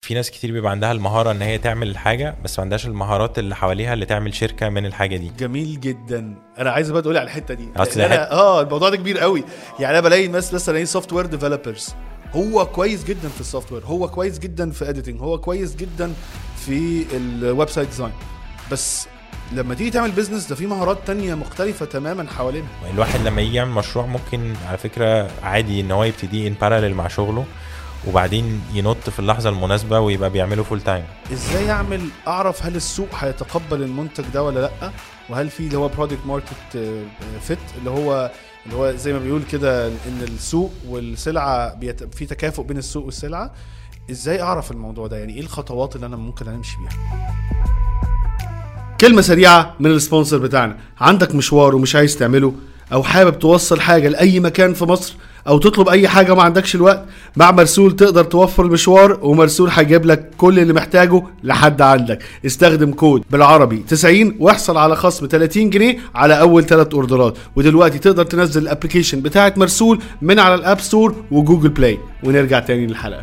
في ناس كتير بيبقى عندها المهاره ان هي تعمل الحاجه بس ما عندهاش المهارات اللي حواليها اللي تعمل شركه من الحاجه دي جميل جدا انا عايز بقى تقولي على الحته دي أصل لأن حت- انا اه الموضوع ده كبير قوي يعني انا بلاقي ناس مثلا ايه سوفت وير ديفلوبرز هو كويس جدا في السوفت وير هو كويس جدا في اديتنج هو كويس جدا في الويب سايت ديزاين بس لما تيجي تعمل بيزنس ده في مهارات تانية مختلفة تماما حوالينا الواحد لما يجي يعمل مشروع ممكن على فكره عادي ان هو يبتدي ان باراليل مع شغله وبعدين ينط في اللحظه المناسبه ويبقى بيعمله فول تايم ازاي اعمل اعرف هل السوق هيتقبل المنتج ده ولا لا وهل في اللي هو برودكت ماركت فيت اللي هو اللي هو زي ما بيقول كده ان السوق والسلعه بيت... في تكافؤ بين السوق والسلعه ازاي اعرف الموضوع ده يعني ايه الخطوات اللي انا ممكن امشي بيها كلمة سريعة من السبونسر بتاعنا عندك مشوار ومش عايز تعمله او حابب توصل حاجة لأي مكان في مصر او تطلب اي حاجة ما عندكش الوقت مع مرسول تقدر توفر المشوار ومرسول هيجيب لك كل اللي محتاجه لحد عندك استخدم كود بالعربي 90 واحصل على خصم 30 جنيه على اول ثلاث اوردرات ودلوقتي تقدر تنزل الابلكيشن بتاعت مرسول من على الاب ستور وجوجل بلاي ونرجع تاني للحلقة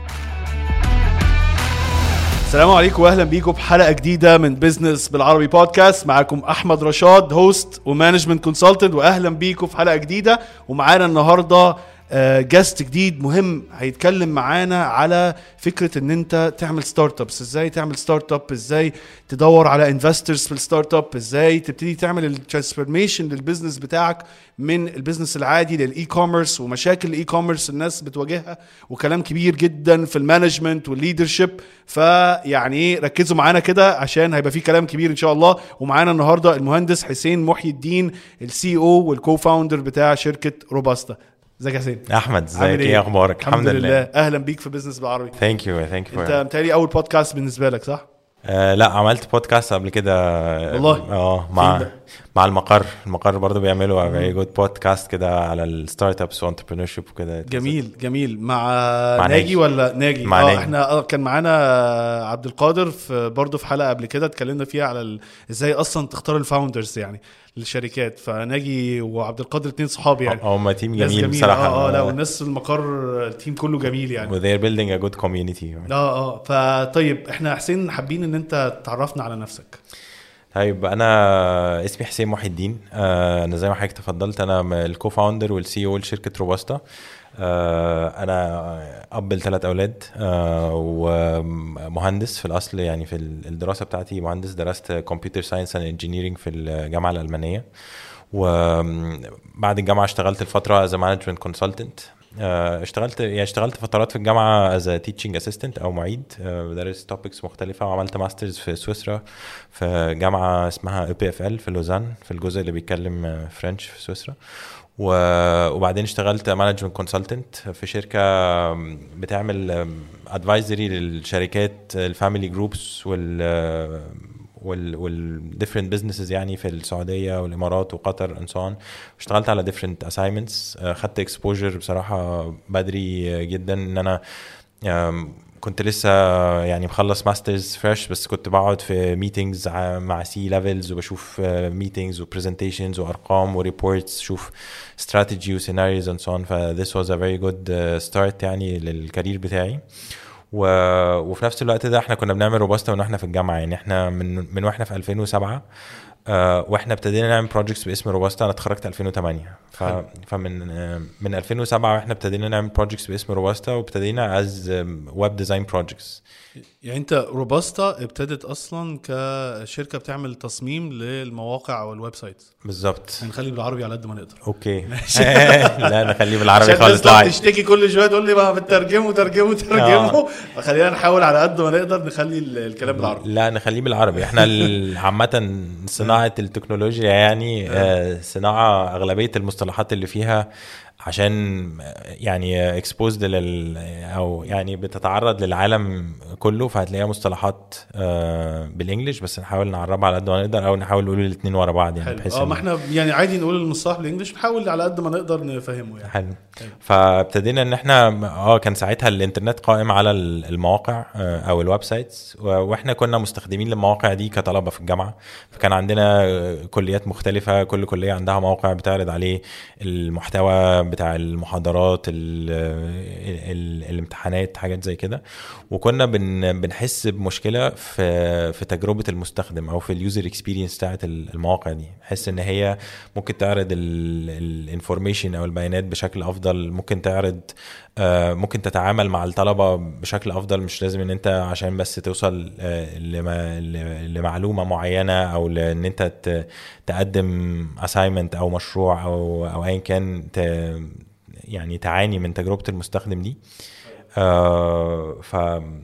السلام عليكم واهلا بيكم بحلقه جديده من بزنس بالعربي بودكاست معاكم احمد رشاد هوست ومانجمنت كونسلتنت واهلا بيكم في حلقه جديده ومعانا النهارده جاست جديد مهم هيتكلم معانا على فكره ان انت تعمل ستارت ابس ازاي تعمل ستارت اب ازاي تدور على انفسترز في الستارت اب ازاي تبتدي تعمل الترانسفورميشن للبيزنس بتاعك من البيزنس العادي للاي كوميرس ومشاكل الاي كوميرس الناس بتواجهها وكلام كبير جدا في المانجمنت والليدرشيب فيعني ايه ركزوا معانا كده عشان هيبقى في كلام كبير ان شاء الله ومعانا النهارده المهندس حسين محي الدين السي او والكو فاوندر بتاع شركه روباستا ازيك يا حسين احمد ازيك عامل ايه اخبارك الحمد لله اهلا بيك في بزنس بالعربي ثانك يو ثانك يو انت متهيألي اول بودكاست بالنسبه لك صح؟ آه لا عملت بودكاست قبل كده والله؟ اه فين مع ده؟ مع المقر المقر برضو بيعملوا فيري جود بودكاست كده على الستارت ابس وانتربرينور شيب وكده جميل جميل مع, مع ناجي, ناجي. ولا ناجي مع اه ناجي. احنا اه كان معانا عبد القادر في برضه في حلقه قبل كده اتكلمنا فيها على ال... ازاي اصلا تختار الفاوندرز يعني للشركات فناجي وعبد القادر اتنين صحابي يعني هم تيم ناس جميل جميلة. بصراحه اه اه لا والناس المقر التيم كله جميل يعني و they're building a good community اه اه فطيب احنا حسين حابين ان انت تعرفنا على نفسك طيب انا اسمي حسين محي الدين آه، انا زي ما حضرتك تفضلت انا الكو فاوندر والسي او لشركه روباستا آه، انا اب لثلاث اولاد آه، ومهندس في الاصل يعني في الدراسه بتاعتي مهندس درست كمبيوتر ساينس اند انجينيرنج في الجامعه الالمانيه وبعد الجامعه اشتغلت الفتره از مانجمنت كونسلتنت اشتغلت يعني اشتغلت فترات في الجامعه از تيتشنج اسيستنت او معيد آه، بدرس توبكس مختلفه وعملت ماسترز في سويسرا في جامعه اسمها اي بي اف ال في لوزان في الجزء اللي بيتكلم آه، فرنش في سويسرا و- وبعدين اشتغلت مانجمنت كونسلتنت في شركه بتعمل ادفايزري للشركات الفاميلي جروبس وال وال وال different businesses يعني في السعوديه والامارات وقطر and so on اشتغلت على different assignments آه، خدت exposure بصراحه بدري جدا ان انا آم، كنت لسه يعني مخلص ماسترز فريش بس كنت بقعد في ميتينجز مع سي ليفلز وبشوف ميتينجز وبرزنتيشنز وارقام وريبورتس شوف استراتيجي وسيناريوز اند سو اون ف this was a very good uh, start يعني للكارير بتاعي و... وفي نفس الوقت ده احنا كنا بنعمل روباستا من واحنا في الجامعه يعني احنا من من واحنا في 2007 آه واحنا ابتدينا نعمل بروجكتس باسم روباستا انا اتخرجت 2008 ف... حلو. فمن آه من 2007 واحنا ابتدينا نعمل بروجكتس باسم روباستا وابتدينا از ويب ديزاين بروجكتس يعني انت روباستا ابتدت اصلا كشركه بتعمل تصميم للمواقع او الويب سايت بالظبط هنخلي بالعربي على قد ما نقدر اوكي لا نخليه بالعربي عشان خالص الناس لا تقعد عادي. تشتكي كل شويه تقول لي بقى بترجمه ترجمه آه. ترجمه فخلينا نحاول على قد ما نقدر نخلي ال- الكلام بالعربي لا نخليه بالعربي احنا ال- عامة صناعة التكنولوجيا يعني آه، صناعة أغلبية المصطلحات اللي فيها عشان يعني اكسبوزد لل او يعني بتتعرض للعالم كله فهتلاقيها مصطلحات آه، بالانجلش بس نحاول نعربها على قد ما نقدر او نحاول نقول الاثنين ورا بعض يعني حلو بحيث اه إن- ما احنا يعني عادي نقول المصطلح بالانجلش نحاول على قد ما نقدر نفهمه يعني حلو حلو. فابتدينا ان احنا اه كان ساعتها الانترنت قائم على ال- المواقع آه، او الويب سايتس و- واحنا كنا مستخدمين للمواقع دي كطلبه في الجامعه فكان عندنا آه، كليات مختلفه كل كليه عندها موقع بتعرض عليه المحتوى بتاع المحاضرات ال ال الامتحانات حاجات زي كده وكنا بن بنحس بمشكله في في تجربه المستخدم او في اليوزر اكسبيرينس بتاعت المواقع دي نحس ان هي ممكن تعرض الانفورميشن او البيانات بشكل افضل ممكن تعرض آه، ممكن تتعامل مع الطلبه بشكل افضل مش لازم ان انت عشان بس توصل آه، لما- ل- لمعلومه معينه او لان انت ت- تقدم اساينمنت او مشروع او او ايا كان ت- يعني تعاني من تجربه المستخدم دي آه، ف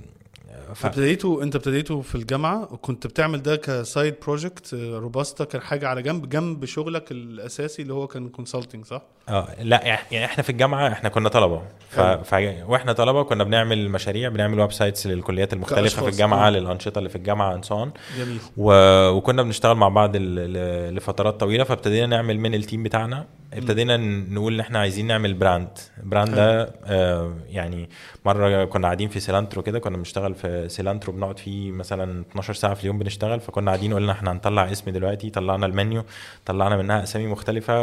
ف- فابتديتوا انت ابتديتوا في الجامعه وكنت بتعمل ده كسايد بروجكت روباستا كان حاجه على جنب جنب شغلك الاساسي اللي هو كان كونسلتنج صح؟ اه لا يعني احنا في الجامعه احنا كنا طلبه ف... حلو. ف... واحنا طلبه كنا بنعمل مشاريع بنعمل ويب سايتس للكليات المختلفه كأشخاص، في الجامعه آه. للانشطه اللي في الجامعه and so on جميل و... وكنا بنشتغل مع بعض ل... ل... لفترات طويله فابتدينا نعمل من التيم بتاعنا ابتدينا ن- نقول ان احنا عايزين نعمل براند براند ده آه يعني مره كنا قاعدين في سيلانترو كده كنا بنشتغل في سيلانترو بنقعد فيه مثلا 12 ساعه في اليوم بنشتغل فكنا قاعدين قلنا احنا هنطلع اسم دلوقتي طلعنا المنيو طلعنا منها اسامي مختلفه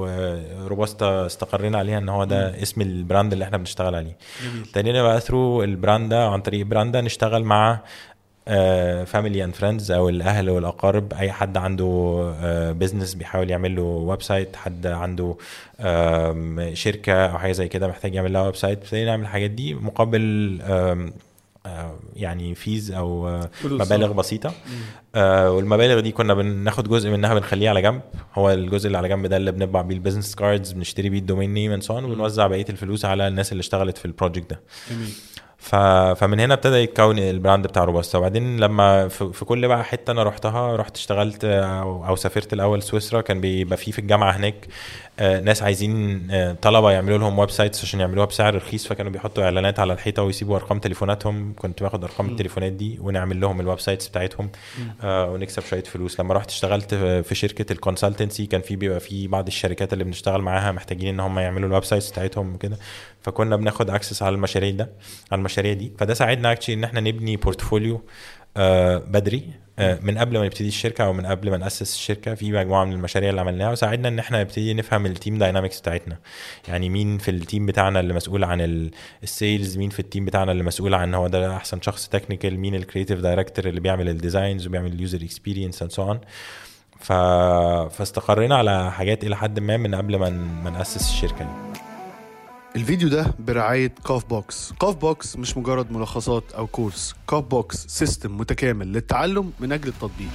وروبوستا استقرينا عليها ان هو ده اسم البراند اللي احنا بنشتغل عليه جميل ابتدينا بقى ثرو البراند ده عن طريق البراند ده نشتغل مع فاميلي اند فريندز او الاهل والاقارب اي حد عنده بزنس بيحاول يعمل له ويب سايت حد عنده آم، شركه او حاجه زي كده محتاج يعمل لها ويب سايت ابتدينا نعمل الحاجات دي مقابل آم، آه، يعني فيز او آه، فلوس، مبالغ آه. بسيطه مم. آه، والمبالغ دي كنا بناخد جزء منها بنخليه على جنب هو الجزء اللي على جنب ده اللي بنطبع بيه البيزنس كاردز بنشتري بيه الدومين نيم اند وبنوزع بقيه الفلوس على الناس اللي اشتغلت في البروجكت ده جميل ف... فمن هنا ابتدى يتكون البراند بتاع روباستا وبعدين لما في, في كل بقى حته انا رحتها رحت اشتغلت او, أو سافرت الاول سويسرا كان بيبقى في في الجامعه هناك آه، ناس عايزين آه، طلبه يعملوا لهم ويب سايتس عشان يعملوها بسعر رخيص فكانوا بيحطوا اعلانات على الحيطه ويسيبوا ارقام تليفوناتهم كنت باخد ارقام مم. التليفونات دي ونعمل لهم الويب سايتس بتاعتهم مم. آه، ونكسب شويه فلوس لما رحت اشتغلت في في شركه الكونسلتنسي كان في بيبقى في بعض الشركات اللي بنشتغل معاها محتاجين ان هم يعملوا الويب سايتس بتاعتهم وكده فكنا بناخد اكسس على المشاريع ده على المشاريع دي فده ساعدنا اكشلي ان احنا نبني بورتفوليو آه، بدري آه، من قبل ما نبتدي الشركه او من قبل ما ناسس الشركه في مجموعه من المشاريع اللي عملناها وساعدنا ان احنا نبتدي نفهم التيم داينامكس بتاعتنا يعني مين في التيم بتاعنا اللي مسؤول عن السيلز مين في التيم بتاعنا اللي مسؤول عن هو ده احسن شخص تكنيكال مين الكريتيف دايركتور اللي بيعمل الديزاينز وبيعمل اليوزر اكسبيرينس اند سو اون ف... فاستقرينا على حاجات الى حد ما من قبل ما ن- ما ناسس الشركه دي الفيديو ده برعاية كوف بوكس كوف بوكس مش مجرد ملخصات أو كورس كوف بوكس سيستم متكامل للتعلم من أجل التطبيق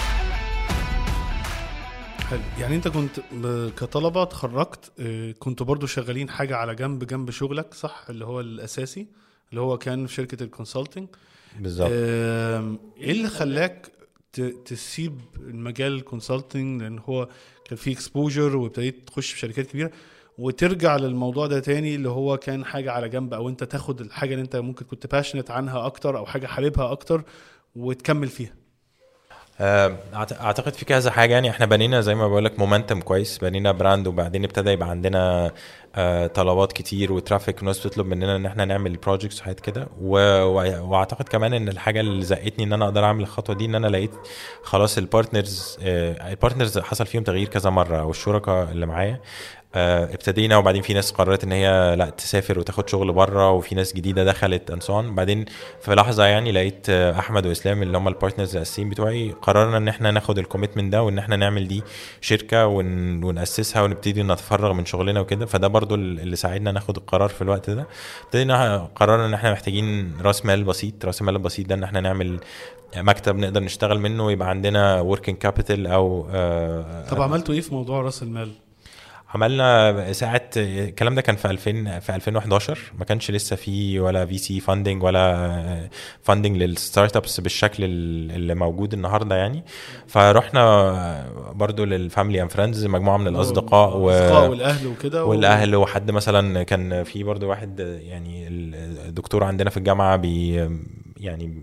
حلو يعني انت كنت ب- كطلبة اتخرجت اه، كنتوا برضو شغالين حاجة على جنب جنب شغلك صح اللي هو الأساسي اللي هو كان في شركة الكونسلتنج بالظبط آم، ايه اللي خلاك ت- تسيب المجال الكونسلتنج لان هو كان فيه اكسبوجر وابتديت تخش في شركات كبيره وترجع للموضوع ده تاني اللي هو كان حاجه على جنب او انت تاخد الحاجه اللي انت ممكن كنت باشنت عنها اكتر او حاجه حاببها اكتر وتكمل فيها آه، أعت- اعتقد في كذا حاجه يعني احنا بنينا زي ما بقول لك مومنتم كويس بنينا براند وبعدين ابتدى يبقى عندنا آه، طلبات كتير وترافيك وناس بتطلب مننا ان احنا نعمل بروجكتس وحاجات كده و- و- واعتقد كمان ان الحاجه اللي زقتني ان انا اقدر اعمل الخطوه دي ان انا لقيت خلاص البارتنرز آه، البارتنرز حصل فيهم تغيير كذا مره والشركاء اللي معايا آه، ابتدينا وبعدين في ناس قررت ان هي لا تسافر وتاخد شغل بره وفي ناس جديده دخلت اند سو بعدين في لحظه يعني لقيت آه، احمد واسلام اللي هم البارتنرز الاساسيين بتوعي قررنا ان احنا ناخد الكوميتمنت ده وان احنا نعمل دي شركه ون... وناسسها ونبتدي نتفرغ من شغلنا وكده فده برضو اللي ساعدنا ناخد القرار في الوقت ده ابتدينا قررنا ان احنا محتاجين راس مال بسيط راس المال البسيط ده ان احنا نعمل مكتب نقدر نشتغل منه ويبقى عندنا وركينج كابيتال او آه، طب عملتوا ايه في موضوع راس المال عملنا ساعة الكلام ده كان في 2000 في 2011 ما كانش لسه في ولا في سي فاندنج ولا فاندنج للستارت ابس بالشكل اللي موجود النهارده يعني فرحنا برضو للفاميلي اند فريندز مجموعه من الاصدقاء و... الاصدقاء والاهل وكده و- والاهل وحد مثلا كان في برضو واحد يعني الدكتور عندنا في الجامعه بي يعني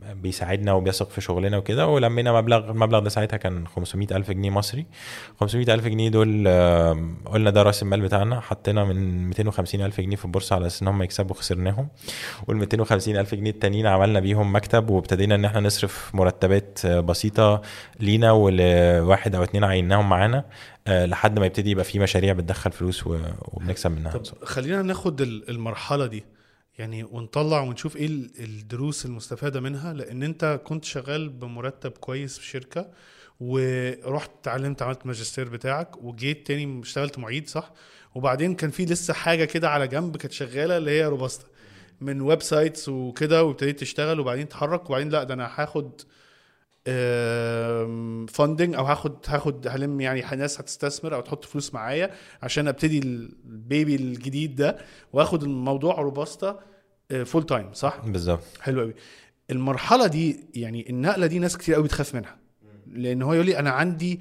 بيساعدنا وبيثق في شغلنا وكده ولمينا مبلغ المبلغ ده ساعتها كان 500 الف جنيه مصري 500 الف جنيه دول آه، قلنا ده راس المال بتاعنا حطينا من 250 الف جنيه في البورصه على اساس ان هم يكسبوا خسرناهم وال 250 الف جنيه التانيين عملنا بيهم مكتب وابتدينا ان احنا نصرف مرتبات آه، بسيطه لينا ولواحد او اتنين عيناهم معانا آه، لحد ما يبتدي يبقى في مشاريع بتدخل فلوس و- وبنكسب منها طب خلينا ناخد ال- المرحله دي يعني ونطلع ونشوف ايه ال- الدروس المستفاده منها لان انت كنت شغال بمرتب كويس في شركه ورحت اتعلمت عملت الماجستير بتاعك وجيت تاني اشتغلت معيد صح وبعدين كان في لسه حاجه كده على جنب كانت شغاله اللي هي روباستا من ويب سايتس وكده وابتديت تشتغل وبعدين تتحرك وبعدين لا ده انا هاخد فاندنج او هاخد هاخد هلم يعني ناس هتستثمر او تحط فلوس معايا عشان ابتدي البيبي الجديد ده واخد الموضوع روباستا فول تايم صح؟ بالظبط حلو قوي المرحله دي يعني النقله دي ناس كتير قوي بتخاف منها لان هو يقول لي انا عندي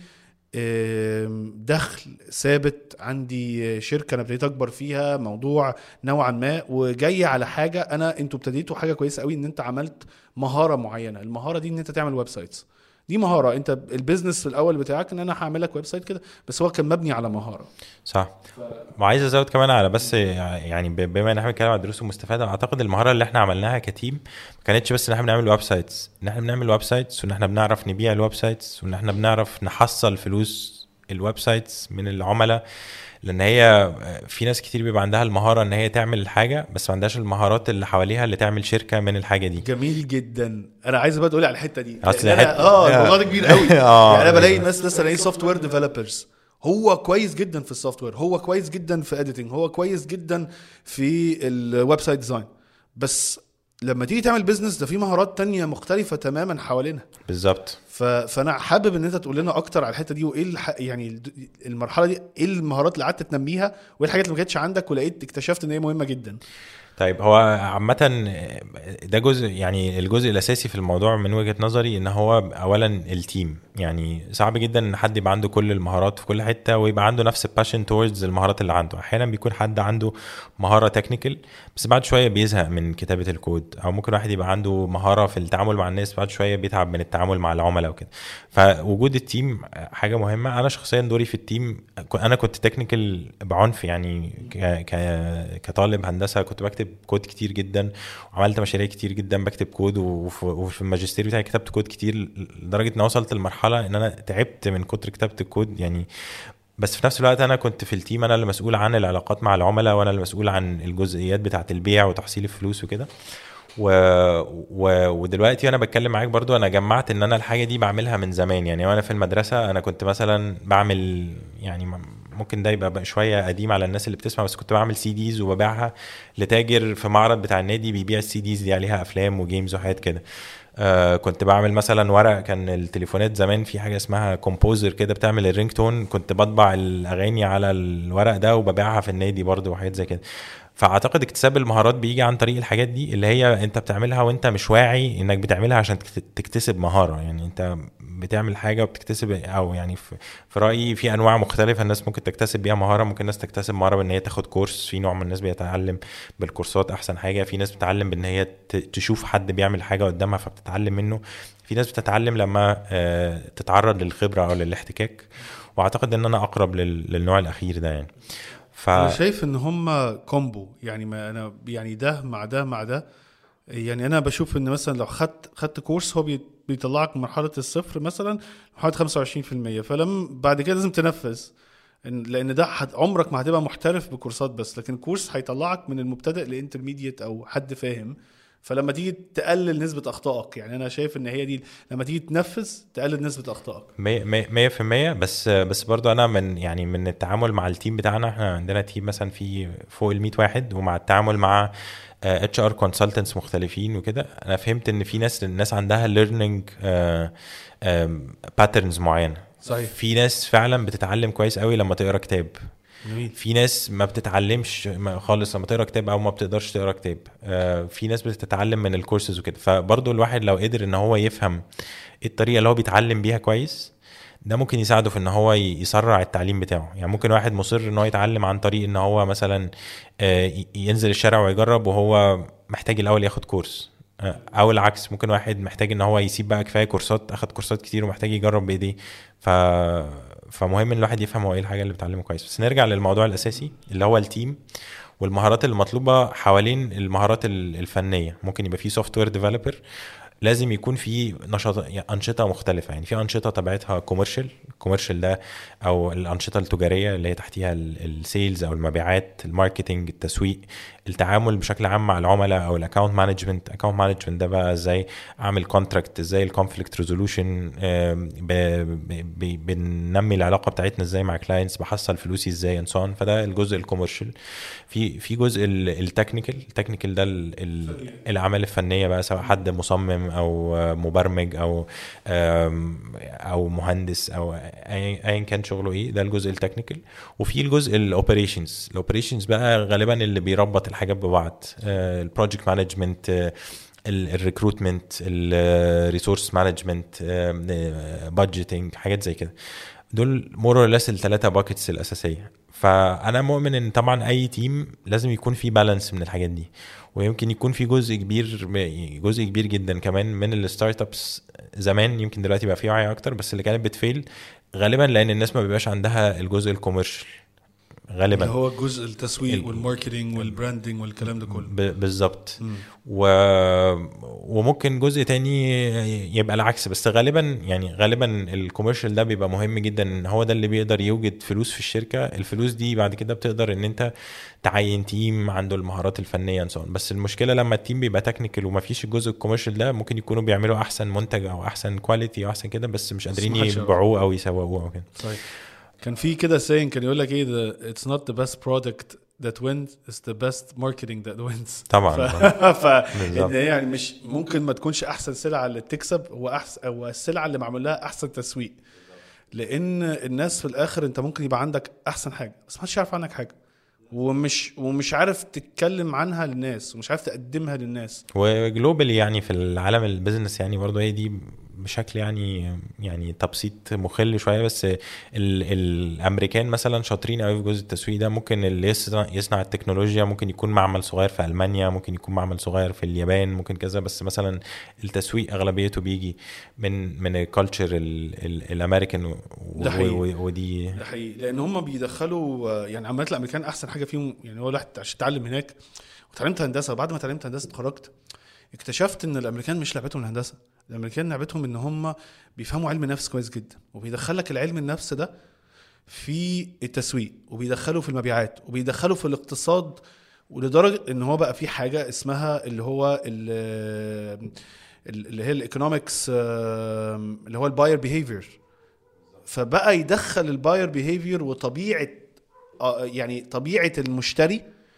آم، دخل ثابت عندي شركه انا ابتديت اكبر فيها موضوع نوعا ما وجاي على حاجه انا انتوا ابتديتوا حاجه كويسه قوي ان انت عملت مهاره معينه المهاره دي ان انت تعمل ويب سايتس دي مهاره انت البيزنس في الاول بتاعك ان انا هعمل لك ويب سايت كده بس هو كان مبني على مهاره صح وعايز ازود كمان على بس يعني ب- بما ان احنا بنتكلم على الدروس المستفاده اعتقد المهاره اللي احنا عملناها كتيم ما كانتش بس ان احنا بنعمل ويب سايتس ان احنا بنعمل ويب سايتس وان احنا بنعرف نبيع الويب سايتس وان احنا بنعرف نحصل فلوس الويب سايتس من العملاء لان هي في ناس كتير بيبقى عندها المهاره ان هي تعمل الحاجه بس ما عندهاش المهارات اللي حواليها اللي تعمل شركه من الحاجه دي جميل جدا انا عايز بقى تقولي على الحته دي أصل لأن أنا- الحتة- اه الموضوع ده كبير قوي آه. يعني انا بلاقي ناس مثلا ايه سوفت وير ديفلوبرز هو كويس جدا في السوفت وير هو كويس جدا في اديتنج هو كويس جدا في الويب سايت ديزاين بس لما تيجي تعمل بيزنس ده في مهارات تانية مختلفة تماما حوالينها بالظبط ف... فانا حابب ان انت تقول لنا اكتر على الحته دي وايه الح... يعني الد- المرحله دي ايه المهارات اللي قعدت تنميها وايه الحاجات اللي ما كانتش عندك ولقيت اكتشفت ان هي مهمه جدا طيب هو عامة ده جزء يعني الجزء الأساسي في الموضوع من وجهة نظري إن هو أولا التيم يعني صعب جدا إن حد يبقى عنده كل المهارات في كل حتة ويبقى عنده نفس الباشن توردز المهارات اللي عنده أحيانا بيكون حد عنده مهارة تكنيكال بس بعد شوية بيزهق من كتابة الكود أو ممكن واحد يبقى عنده مهارة في التعامل مع الناس بعد شوية بيتعب من التعامل مع العملاء وكده فوجود التيم حاجة مهمة أنا شخصيا دوري في التيم أنا كنت تكنيكال بعنف يعني ك... ك... كطالب هندسة كنت بكتب كود كتير جدا وعملت مشاريع كتير جدا بكتب كود وف- وفي الماجستير بتاعي كتبت كود كتير لدرجه ان أنا وصلت لمرحله ان انا تعبت من كتر كتابه الكود يعني بس في نفس الوقت انا كنت في التيم انا اللي مسؤول عن العلاقات مع العملاء وانا اللي مسؤول عن الجزئيات بتاعه البيع وتحصيل الفلوس وكده و... و... ودلوقتي وانا بتكلم معاك برضو انا جمعت ان انا الحاجه دي بعملها من زمان يعني وانا في المدرسه انا كنت مثلا بعمل يعني م- ممكن ده يبقى بقى شويه قديم على الناس اللي بتسمع بس كنت بعمل سي ديز وببيعها لتاجر في معرض بتاع النادي بيبيع السي ديز دي عليها افلام وجيمز وحاجات كده آه كنت بعمل مثلا ورق كان التليفونات زمان في حاجه اسمها كومبوزر كده بتعمل الرينج تون كنت بطبع الاغاني على الورق ده وببيعها في النادي برضو وحاجات زي كده فاعتقد اكتساب المهارات بيجي عن طريق الحاجات دي اللي هي انت بتعملها وانت مش واعي انك بتعملها عشان تكت- تكتسب مهاره يعني انت بتعمل حاجه وبتكتسب او يعني في, في رايي في انواع مختلفه الناس ممكن تكتسب بيها مهاره ممكن ناس تكتسب مهاره بان هي تاخد كورس في نوع من الناس بيتعلم بالكورسات احسن حاجه في ناس بتتعلم بان هي ت- تشوف حد بيعمل حاجه قدامها فبتتعلم منه في ناس بتتعلم لما آه، تتعرض للخبره او للاحتكاك واعتقد ان انا اقرب لل- للنوع الاخير ده يعني ف انا شايف ان هم كومبو يعني ما انا يعني ده مع ده مع ده يعني انا بشوف ان مثلا لو خدت خدت كورس هو بي- بيطلعك من مرحله الصفر مثلا لمرحله 25% فلما بعد كده لازم تنفذ إن- لان ده حت- عمرك ما هتبقى محترف بكورسات بس لكن كورس هيطلعك من المبتدئ لانترميديت او حد فاهم فلما تيجي تقلل نسبه اخطائك يعني انا شايف ان هي دي لما تيجي تنفذ تقلل نسبه اخطائك مية- مية مية في المية بس بس برضو أنا من يعني من التعامل مع التيم بتاعنا احنا عندنا تيم مثلا في فوق ال 100 واحد ومع التعامل مع اتش ار كونسلتنتس مختلفين وكده انا فهمت ان في ناس الناس عندها ليرنينج باترنز معينه صحيح. في ناس فعلا بتتعلم كويس قوي لما تقرا كتاب جميل في ناس ما بتتعلمش ما- خالص لما تقرا كتاب او ما بتقدرش تقرا كتاب آه، في ناس بتتعلم من الكورسز وكده فبرضه الواحد لو قدر ان هو يفهم ايه الطريقه اللي هو بيتعلم بيها كويس ده ممكن يساعده في ان هو ي- يسرع التعليم بتاعه يعني ممكن واحد مصر ان هو يتعلم عن طريق ان هو مثلا آه، ي- ينزل الشارع ويجرب وهو محتاج الاول ياخد كورس آه، او العكس ممكن واحد محتاج ان هو يسيب بقى كفايه كورسات اخد كورسات كتير ومحتاج يجرب بايديه ف فمهم ان الواحد يفهم هو ايه الحاجه اللي بيتعلمه كويس بس نرجع للموضوع الاساسي اللي هو التيم والمهارات اللي مطلوبه حوالين المهارات ال- الفنيه ممكن يبقى في سوفت وير ديفلوبر لازم يكون في نشاط يعني انشطه مختلفه يعني في انشطه طبيعتها كوميرشال الكوميرشال ده او الانشطه التجاريه اللي هي تحتيها السيلز او المبيعات الماركتنج التسويق التعامل بشكل عام مع العملاء او الاكونت مانجمنت اكونت مانجمنت ده بقى ازاي اعمل كونتراكت ازاي الكونفليكت ريزولوشن بننمي العلاقه بتاعتنا ازاي مع كلاينتس بحصل فلوسي ازاي اند سو فده الجزء الكوميرشال في في جزء التكنيكال التكنيكال ده ال- ال- الاعمال الفنيه بقى سواء حد مصمم او مبرمج او آم، او مهندس او ايا أيا كان شغله ايه ده الجزء التكنيكال وفي الجزء الاوبريشنز الاوبريشنز بقى غالبا اللي بيربط الحاجات ببعض البروجكت مانجمنت الريكروتمنت الريسورس مانجمنت بادجيتنج حاجات زي كده دول مور اور ليس الثلاثه باكيتس الاساسيه فانا مؤمن ان طبعا اي تيم لازم يكون في بالانس من الحاجات دي ويمكن يكون في جزء كبير جزء كبير جدا كمان من الستارت ابس زمان يمكن دلوقتي بقى في وعي اكتر بس اللي كانت بتفيل غالبا لان الناس ما بيبقاش عندها الجزء الكوميرشال غالبا اللي هو جزء التسويق ال- والماركتينج والبراندنج والكلام ده كله ب- بالظبط مم. و... وممكن جزء تاني يبقى العكس بس غالبا يعني غالبا الكوميرشال ده بيبقى مهم جدا ان هو ده اللي بيقدر يوجد فلوس في الشركه الفلوس دي بعد كده بتقدر ان انت تعين تيم عنده المهارات الفنيه and so on. بس المشكله لما التيم بيبقى تكنيكال وما فيش الجزء الكوميرشال ده ممكن يكونوا بيعملوا احسن منتج او احسن كواليتي او احسن كده بس مش قادرين محدش يعرف. يبيعوه او يسوقوه او كده صحيح كان في كده ساين كان يقول لك ايه the, it's not the best product that wins it's the best marketing that wins طبعا ف بالظبط. إن هي يعني مش ممكن ما تكونش احسن سلعه اللي تكسب هو احسن هو السلعه اللي معمول لها احسن تسويق لان الناس في الاخر انت ممكن يبقى عندك احسن حاجه بس ما حدش يعرف عنك حاجه ومش ومش عارف تتكلم عنها للناس ومش عارف تقدمها للناس وجلوبالي يعني في العالم البيزنس يعني برضه هي دي بشكل يعني يعني تبسيط مخل شويه بس ال الامريكان مثلا شاطرين قوي في جزء التسويق ده ممكن اللي يصنع, يصنع التكنولوجيا ممكن يكون معمل صغير في المانيا ممكن يكون معمل صغير في اليابان ممكن كذا بس مثلا التسويق اغلبيته بيجي من من الكالتشر الامريكان و- ده حقيقي. و- ودي ده حقيقي لان هم بيدخلوا آه، يعني عمليات الامريكان احسن حاجه فيهم يعني هو الواحد عشان اتعلم هناك وتعلمت هندسه بعد ما اتعلمت هندسه اتخرجت اكتشفت ان الامريكان مش لعبتهم الهندسه الامريكان لعبتهم ان هم بيفهموا علم النفس كويس جدا وبيدخلك العلم النفس ده في التسويق وبيدخله في المبيعات وبيدخله في الاقتصاد ولدرجه ان هو بقى في حاجه اسمها اللي هو ال- اللي هي الايكونومكس اللي هو الباير بيهيفير فبقى يدخل الباير بيهيفير وطبيعه آه، يعني طبيعه المشتري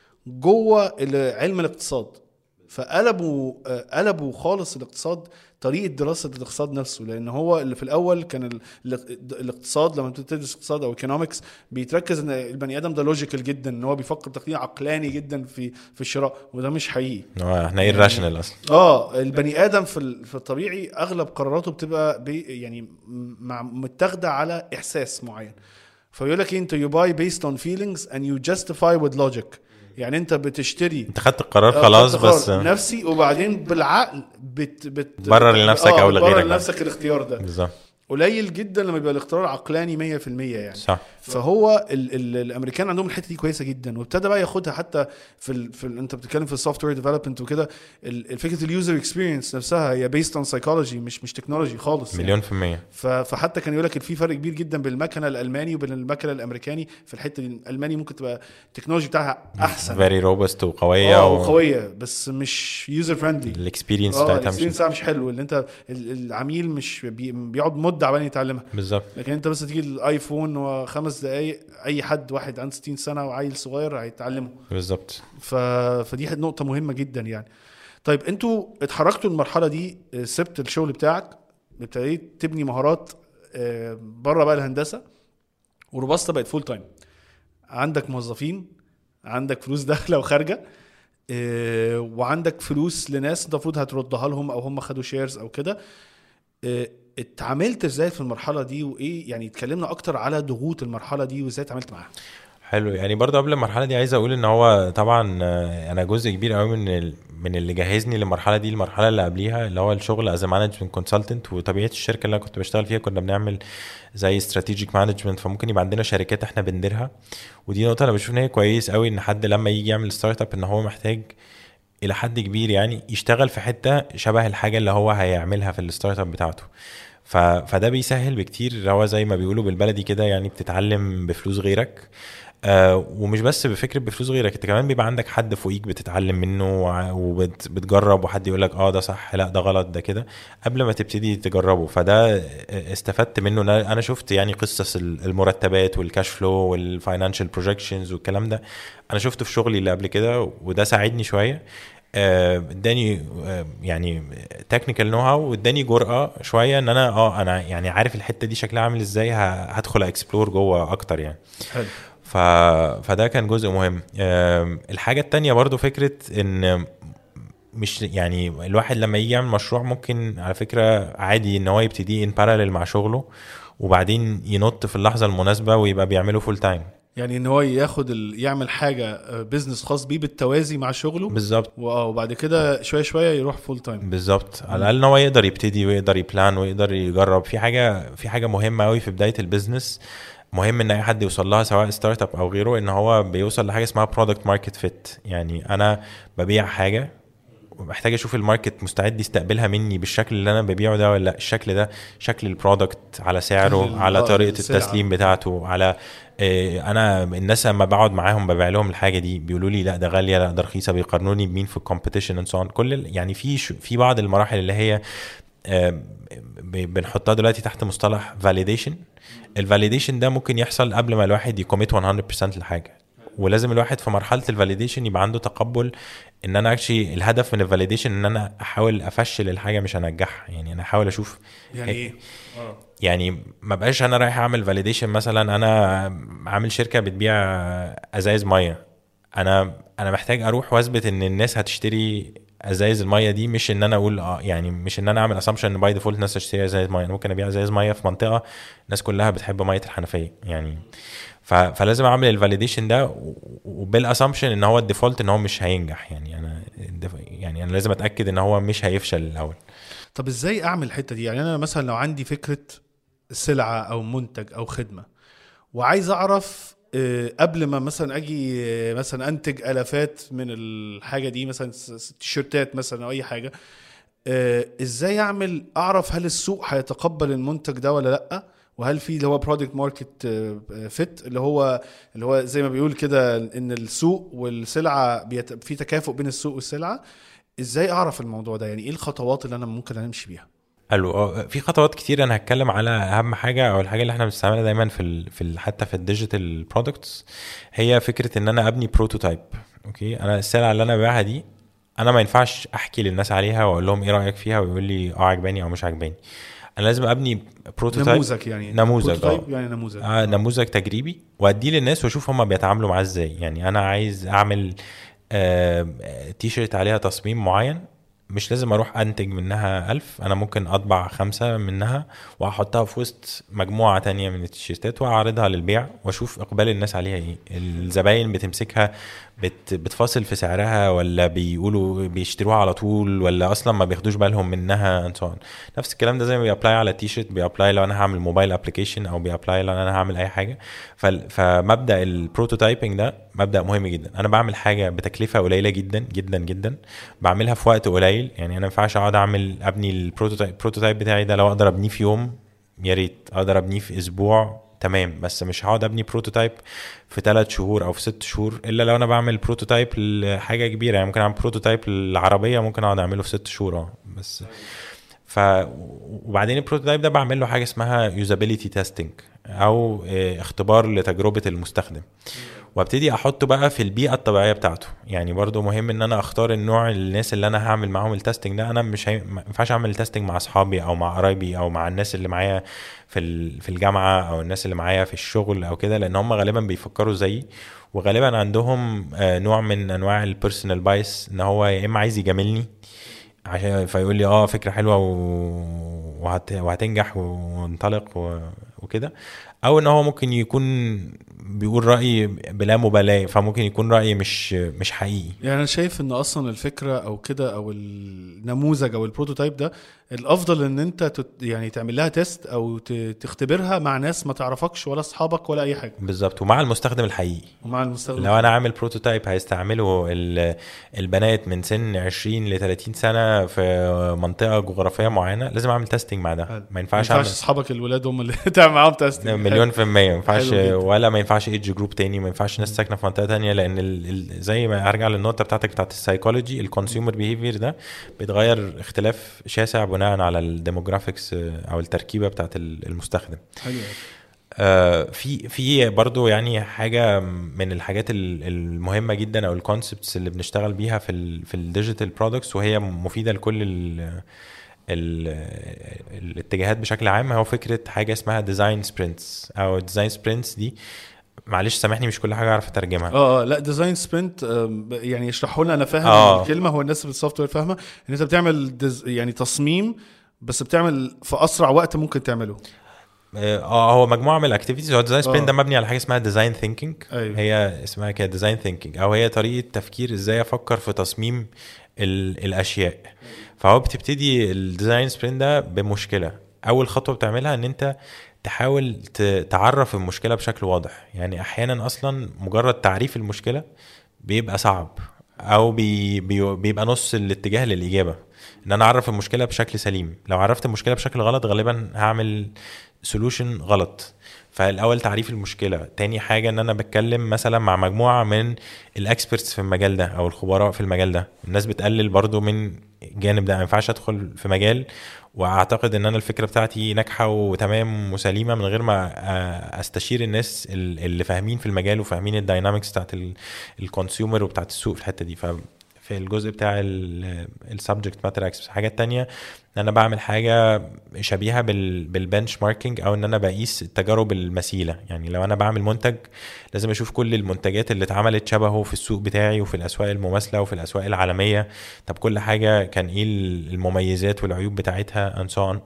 جوه ال- علم الاقتصاد فقلبوا آه، قلبوا خالص الاقتصاد طريقه دراسه الاقتصاد نفسه لان هو اللي في الاول كان ال- ال- الاقتصاد لما بتدرس اقتصاد او ايكونومكس بيتركز ان البني ادم ده لوجيكال جدا ان هو بيفكر بتقنيه عقلاني جدا في في الشراء وده مش حقيقي هو احنا ايه الراشنال اصلا اه البني ادم في ال- في الطبيعي اغلب قراراته بتبقى بي يعني مع متاخده على احساس معين فيقول لك إيه، انت يو باي بيست اون فيلينجز اند يو جاستيفاي وذ لوجيك يعني انت بتشتري انت خدت القرار آه، خلاص قرار بس نفسي وبعدين بالعقل بت بت برر بت- لنفسك آه، أو بتبرر لغيرك. لنفسك الاختيار ده بالظبط قليل جدا لما يبقى الاختيار عقلاني 100% يعني صح فهو ال ال الامريكان عندهم الحته دي كويسه جدا وابتدى بقى ياخدها حتى في ال في ال انت بتتكلم في السوفت وير ديفلوبمنت وكده ال- الفكره اليوزر اكسبيرينس نفسها هي بيست اون سايكولوجي مش مش تكنولوجي خالص يعني. مليون في المية ف- فحتى كان يقول لك في فرق كبير جدا بين المكنه الالماني وبين المكنه الامريكاني في الحته دي الالماني ممكن تبقى التكنولوجي بتاعها احسن فيري روبست وقوية اه و... وقويه بس مش يوزر فريندلي الاكسبيرينس اه بتاعتها مش الاكسبيرينس بتاعها مش حلو اللي انت ال- العميل مش بي بيقعد مده عبال يتعلمها بالظبط لكن انت بس تيجي الايفون وخمس دقايق اي حد واحد عنده 60 سنه وعيل صغير هيتعلمه بالظبط ف... فدي نقطه مهمه جدا يعني طيب انتوا اتحركتوا المرحله دي اه، سبت الشغل بتاعك ابتديت تبني مهارات اه، بره بقى الهندسه وروباستا بقت فول تايم عندك موظفين عندك فلوس داخله وخارجه اه، وعندك فلوس لناس انت المفروض هتردها لهم او هم خدوا شيرز او كده اه، اتعاملت ازاي في المرحله دي وايه يعني اتكلمنا اكتر على ضغوط المرحله دي وازاي اتعاملت معاها حلو يعني برضه قبل المرحله دي عايز اقول ان هو طبعا آه، انا جزء كبير قوي من ال... من اللي جهزني للمرحله دي المرحله اللي قبليها اللي هو الشغل از مانجمنت كونسلتنت وطبيعه الشركه اللي انا كنت بشتغل فيها كنا بنعمل زي استراتيجيك مانجمنت فممكن يبقى عندنا شركات احنا بنديرها ودي نقطه انا بشوف ان هي كويس قوي ان حد لما يجي يعمل ستارت اب ان هو محتاج الى حد كبير يعني يشتغل في حته شبه الحاجه اللي هو هيعملها في الستارت اب بتاعته ف... فده بيسهل بكتير اللي هو زي ما بيقولوا بالبلدي كده يعني بتتعلم بفلوس غيرك آه ومش بس بفكره بفلوس غيرك انت كمان بيبقى عندك حد فوقيك بتتعلم منه وع- وبتجرب وحد يقول لك اه ده صح لا ده غلط ده كده قبل ما تبتدي تجربه فده استفدت منه انا أنا شفت يعني قصص المرتبات والكاش فلو والفاينانشال بروجكشنز والكلام ده انا شفته في شغلي اللي قبل كده وده ساعدني شويه آه، اداني آه، يعني تكنيكال نو هاو واداني جرأة شويه ان انا اه انا يعني عارف الحته دي شكلها عامل ازاي ه- هدخل اكسبلور جوه اكتر يعني حلو ف... فده كان جزء مهم آم، الحاجة التانية برضو فكرة ان مش يعني الواحد لما يجي يعمل مشروع ممكن على فكرة عادي ان هو يبتدي ان باراليل مع شغله وبعدين ينط في اللحظة المناسبة ويبقى بيعمله فول تايم يعني ان هو ياخد ال... يعمل حاجه بزنس خاص بيه بالتوازي مع شغله بالظبط وآه، وبعد كده شويه شويه يروح فول تايم بالظبط على الاقل ان هو يقدر يبتدي ويقدر يبلان ويقدر يجرب في حاجه في حاجه مهمه قوي في بدايه البيزنس مهم ان اي حد يوصل لها سواء ستارت اب او غيره ان هو بيوصل لحاجه اسمها برودكت ماركت فيت يعني انا ببيع حاجه ومحتاج اشوف الماركت مستعد يستقبلها مني بالشكل اللي انا ببيعه ده ولا لا الشكل ده شكل البرودكت على سعره ال- على آه، طريقه السلعة. التسليم بتاعته على إيه انا الناس لما بقعد معاهم ببيع لهم الحاجه دي بيقولوا لي لا ده غاليه لا ده رخيصه بيقارنوني بمين في الكومبيتيشن اند سو كل ال- يعني في ش- في بعض المراحل اللي هي آه، ب- بنحطها دلوقتي تحت مصطلح فاليديشن الفاليديشن ده ممكن يحصل قبل ما الواحد يكوميت 100% لحاجه ولازم الواحد في مرحله الفاليديشن يبقى عنده تقبل ان انا اكشلي الهدف من الفاليديشن ان انا احاول افشل الحاجه مش انجحها يعني انا احاول اشوف يعني ايه؟ اه يعني ما بقاش انا رايح اعمل فاليديشن مثلا انا عامل شركه بتبيع ازايز ميه انا انا محتاج اروح واثبت ان الناس هتشتري ازايز الميه دي مش ان انا اقول اه يعني مش ان انا اعمل اسامبشن ان باي ديفولت الناس تشتري ازايز ميه انا ممكن ابيع ازايز ميه في منطقه الناس كلها بتحب ميه الحنفيه يعني ف... فلازم اعمل الفاليديشن ده و- وبالاسامبشن ان هو الديفولت ان هو مش هينجح يعني انا يعني انا لازم اتاكد ان هو مش هيفشل الاول طب ازاي اعمل الحته دي يعني انا مثلا لو عندي فكره سلعه او منتج او خدمه وعايز اعرف آه، قبل ما مثلا اجي آه، مثلا انتج الافات من الحاجه دي مثلا س- س- تيشيرتات مثلا او اي حاجه آه، ازاي اعمل اعرف هل السوق هيتقبل المنتج ده ولا لا وهل في اللي هو برودكت ماركت فيت اللي هو اللي هو زي ما بيقول كده ان السوق والسلعه بيت... في تكافؤ بين السوق والسلعه ازاي اعرف الموضوع ده يعني ايه الخطوات اللي انا ممكن امشي بيها حلو اه، في خطوات كتير انا هتكلم على اهم حاجه او الحاجه اللي احنا بنستعملها دايما في ال في ال حتى في الديجيتال برودكتس هي فكره ان انا ابني بروتوتايب اوكي انا السلعه اللي انا ببيعها دي انا ما ينفعش احكي للناس عليها واقول لهم ايه رايك فيها ويقول لي اه عجباني او مش عجباني انا لازم ابني بروتوتايب نموذج يعني نموذج، بروتوتايب اه. يعني نموذج آه نموذج تجريبي واديه للناس واشوف هم بيتعاملوا معاه ازاي يعني انا عايز اعمل آه تي شيرت عليها تصميم معين مش لازم اروح انتج منها ألف انا ممكن اطبع خمسة منها واحطها في وسط مجموعة تانية من التيشيرتات واعرضها للبيع واشوف اقبال الناس عليها ايه الزباين بتمسكها بت بتفاصل في سعرها ولا بيقولوا بيشتروها على طول ولا اصلا ما بياخدوش بالهم منها and so on. نفس الكلام ده زي ما بيابلاي على التيشيرت بيابلاي لو انا هعمل موبايل ابلكيشن او بيابلاي لو انا هعمل اي حاجه فال- فمبدا البروتوتايبنج ده مبدا مهم جدا انا بعمل حاجه بتكلفه قليله جدا جدا جدا بعملها في وقت قليل يعني انا ما ينفعش اقعد اعمل ابني البروتوتايب البروتوتايب بتاعي ده لو اقدر ابنيه في يوم يا ريت اقدر ابنيه في اسبوع تمام بس مش هقعد ابني بروتوتايب في ثلاث شهور او في ست شهور الا لو انا بعمل بروتوتايب لحاجه كبيره يعني ممكن اعمل بروتوتايب للعربيه ممكن اقعد اعمله في ست شهور اه بس ف وبعدين البروتوتايب ده بعمل له حاجه اسمها يوزابيليتي تيستنج او آه، اختبار لتجربه المستخدم وابتدي احطه بقى في البيئه الطبيعيه بتاعته يعني برضو مهم ان انا اختار النوع الناس اللي انا هعمل معاهم التستنج ده انا مش هي... ما ينفعش اعمل تستنج مع اصحابي او مع قرايبي او مع الناس اللي معايا في ال... في الجامعه او الناس اللي معايا في الشغل او كده لان هم غالبا بيفكروا زيي وغالبا عندهم آه، نوع من انواع البيرسونال بايس ان هو يا اما عايز يجاملني عشان فيقول لي اه فكره حلوه و... وهت... وهتنجح وانطلق و... وكده او ان هو ممكن يكون بيقول راي بلا مبالاه فممكن يكون راي مش مش حقيقي يعني انا شايف ان اصلا الفكره او كده او النموذج او البروتوتايب ده الافضل ان انت تت يعني تعمل لها تيست او ت- تختبرها مع ناس ما تعرفكش ولا اصحابك ولا اي حاجه بالظبط ومع المستخدم الحقيقي ومع المستخدم لو انا عامل بروتوتايب هيستعمله ال- البنات من سن 20 ل 30 سنه في منطقه جغرافيه معينه لازم اعمل تيستنج مع ده حلو. ما ما ينفعش ينفعش اعمل اصحابك الولاد هم اللي تعمل معاهم تيست مليون في المية ما ينفعش حلو جدا. ولا ما ينفعش ايدج جروب تاني ما ينفعش ناس ساكنة في منطقة تانية لأن ال ال زي ما هرجع للنقطة بتاعتك بتاعت السايكولوجي الكونسيومر بيهيفير ده بيتغير اختلاف شاسع بناء على الديموغرافيكس أو التركيبة بتاعت ال- المستخدم حلو آه، في في برضو يعني حاجه من الحاجات ال- المهمه جدا او الكونسبتس اللي بنشتغل بيها في ال في الديجيتال برودكتس وهي مفيده لكل ال ال الاتجاهات بشكل عام هو فكره حاجه اسمها ديزاين سبرنتس او ديزاين سبرنتس دي معلش سامحني مش كل حاجه اعرف اترجمها اه اه لا ديزاين سبرنت يعني اشرحوا لنا انا فاهم آه. الكلمه هو الناس في السوفت وير فاهمه ان انت بتعمل ديز يعني تصميم بس بتعمل في اسرع وقت ممكن تعمله اه هو مجموعه من الاكتيفيتيز هو الديزاين سبرنت آه. ده مبني على حاجه اسمها ديزاين ثينكينج أيوة. هي اسمها كده ديزاين ثينكينج او هي طريقه تفكير ازاي افكر في تصميم ال- الاشياء فهو بتبتدي الديزاين سبرنت ده بمشكله اول خطوه بتعملها ان انت تحاول ت- تعرف المشكله بشكل واضح يعني احيانا اصلا مجرد تعريف المشكله بيبقى صعب او بي بي بيبقى نص الاتجاه للاجابه ان انا اعرف المشكله بشكل سليم لو عرفت المشكله بشكل غلط غالبا هعمل سولوشن غلط فالاول تعريف المشكله تاني حاجه ان انا بتكلم مثلا مع مجموعه من الاكسبرتس في المجال ده او الخبراء في المجال ده الناس بتقلل برضو من الجانب ده ما ينفعش ادخل في مجال واعتقد ان انا الفكره بتاعتي ناجحه وتمام وسليمه من غير ما آه، استشير الناس ال- اللي فاهمين في المجال وفاهمين الداينامكس بتاعت الكونسيومر وبتاعت السوق في الحته دي ف في الجزء بتاع السبجكت ماتر اكسس حاجات تانية ان انا بعمل حاجه شبيهه بال بالبنش ماركينج او ان انا بقيس التجارب المثيله يعني لو انا بعمل منتج لازم اشوف كل المنتجات اللي اتعملت شبهه في السوق بتاعي وفي الاسواق المماثله وفي الاسواق العالميه طب كل حاجه كان ايه المميزات والعيوب بتاعتها and so on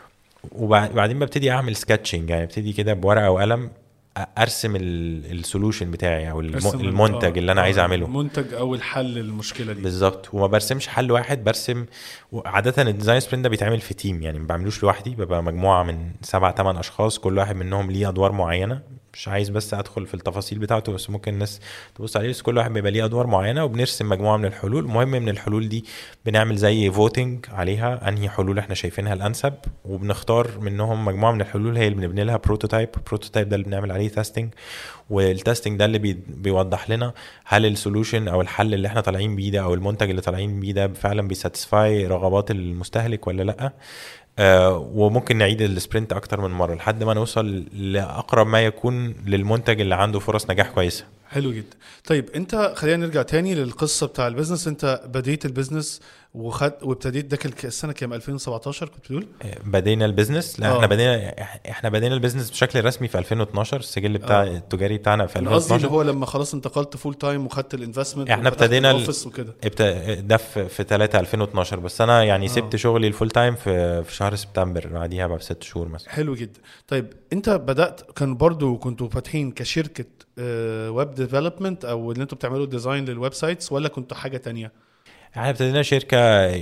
وبعدين ببتدي اعمل سكتشنج يعني ابتدي كده بورقه وقلم ارسم السولوشن بتاعي او الم- ارسم ال- المنتج آه، اللي انا عايز آه، اعمله المنتج او الحل للمشكله دي بالظبط وما برسمش حل واحد برسم عادة الديزاين سبرنت ده بيتعمل في تيم يعني ما بعملوش لوحدي ببقى مجموعة من سبع ثمان أشخاص كل واحد منهم ليه أدوار معينة مش عايز بس أدخل في التفاصيل بتاعته بس ممكن الناس تبص عليه بس كل واحد بيبقى ليه أدوار معينة وبنرسم مجموعة من الحلول المهم من الحلول دي بنعمل زي فوتنج عليها أنهي حلول احنا شايفينها الأنسب وبنختار منهم مجموعة من الحلول هي اللي بنبني لها بروتوتايب البروتوتايب ده اللي بنعمل عليه تيستنج والتستنج ده اللي بي بيوضح لنا هل السولوشن او الحل اللي احنا طالعين بيه ده او المنتج اللي طالعين بيه ده فعلا بيساتسفاي رغبات المستهلك ولا لا آه وممكن نعيد السبرنت اكتر من مره لحد ما نوصل لاقرب ما يكون للمنتج اللي عنده فرص نجاح كويسه حلو جدا طيب انت خلينا نرجع تاني للقصه بتاع البيزنس انت بديت البيزنس وخد وابتديت ده كان السنه كام 2017 كنت بتقول آه، بدينا البيزنس لا آه. احنا بدينا احنا بدينا البيزنس بشكل رسمي في 2012 السجل بتاع آه. التجاري بتاعنا في انا قصدي اللي 2012 هو لما خلاص انتقلت فول تايم وخدت الانفستمنت احنا ابتدينا ال- الاوفيس وكده ابت- ده في في 3 2012 بس انا يعني آه. سبت شغلي الفول تايم في في شهر سبتمبر بعديها بقى بست شهور مثلا حلو جدا طيب انت بدات كان برضو كنتوا فاتحين كشركه ويب ديفلوبمنت او ان انتوا بتعملوا ديزاين للويب سايتس ولا كنتوا حاجه تانية احنا ابتدينا شركه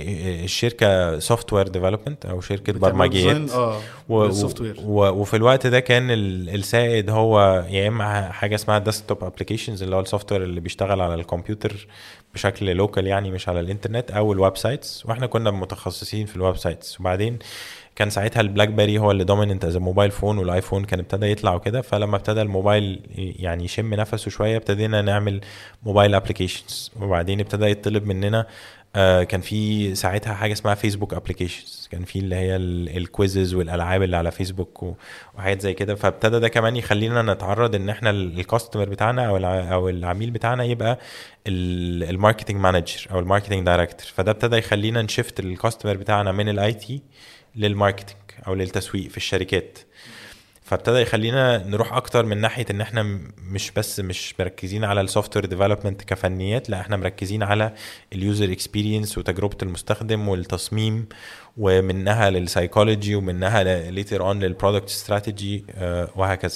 الشركه سوفت وير ديفلوبمنت او شركه بتعملوا برمجيات ديزاين اه و- للسوفت وير و- وفي الوقت ده كان ال- السائد هو يا اما حاجه اسمها ديسكتوب ابلكيشنز اللي هو السوفت وير اللي بيشتغل على الكمبيوتر بشكل لوكال يعني مش على الانترنت او الويب سايتس واحنا كنا متخصصين في الويب سايتس وبعدين كان ساعتها البلاك بيري هو اللي دوميننت از موبايل فون والايفون كان ابتدى يطلع وكده فلما ابتدى الموبايل يعني يشم نفسه شويه ابتدينا نعمل موبايل ابلكيشنز وبعدين ابتدى يطلب مننا آه، كان في ساعتها حاجه اسمها فيسبوك ابلكيشنز كان في اللي هي ال- الكويزز والالعاب اللي على فيسبوك و- وحاجات زي كده فابتدى ده كمان يخلينا نتعرض ان احنا ال- الكاستمر بتاعنا او الع- او العميل بتاعنا يبقى ال- الماركتنج مانجر او الماركتنج دايركتور فده ابتدى يخلينا نشفت الكاستمر بتاعنا من الاي تي للماركتنج او للتسويق في الشركات فابتدى يخلينا نروح اكتر من ناحيه ان احنا م- مش بس مش مركزين على السوفت وير ديفلوبمنت كفنيات لا احنا مركزين على اليوزر اكسبيرينس وتجربه المستخدم والتصميم ومنها للسايكولوجي ومنها ليتر اون للبرودكت استراتيجي وهكذا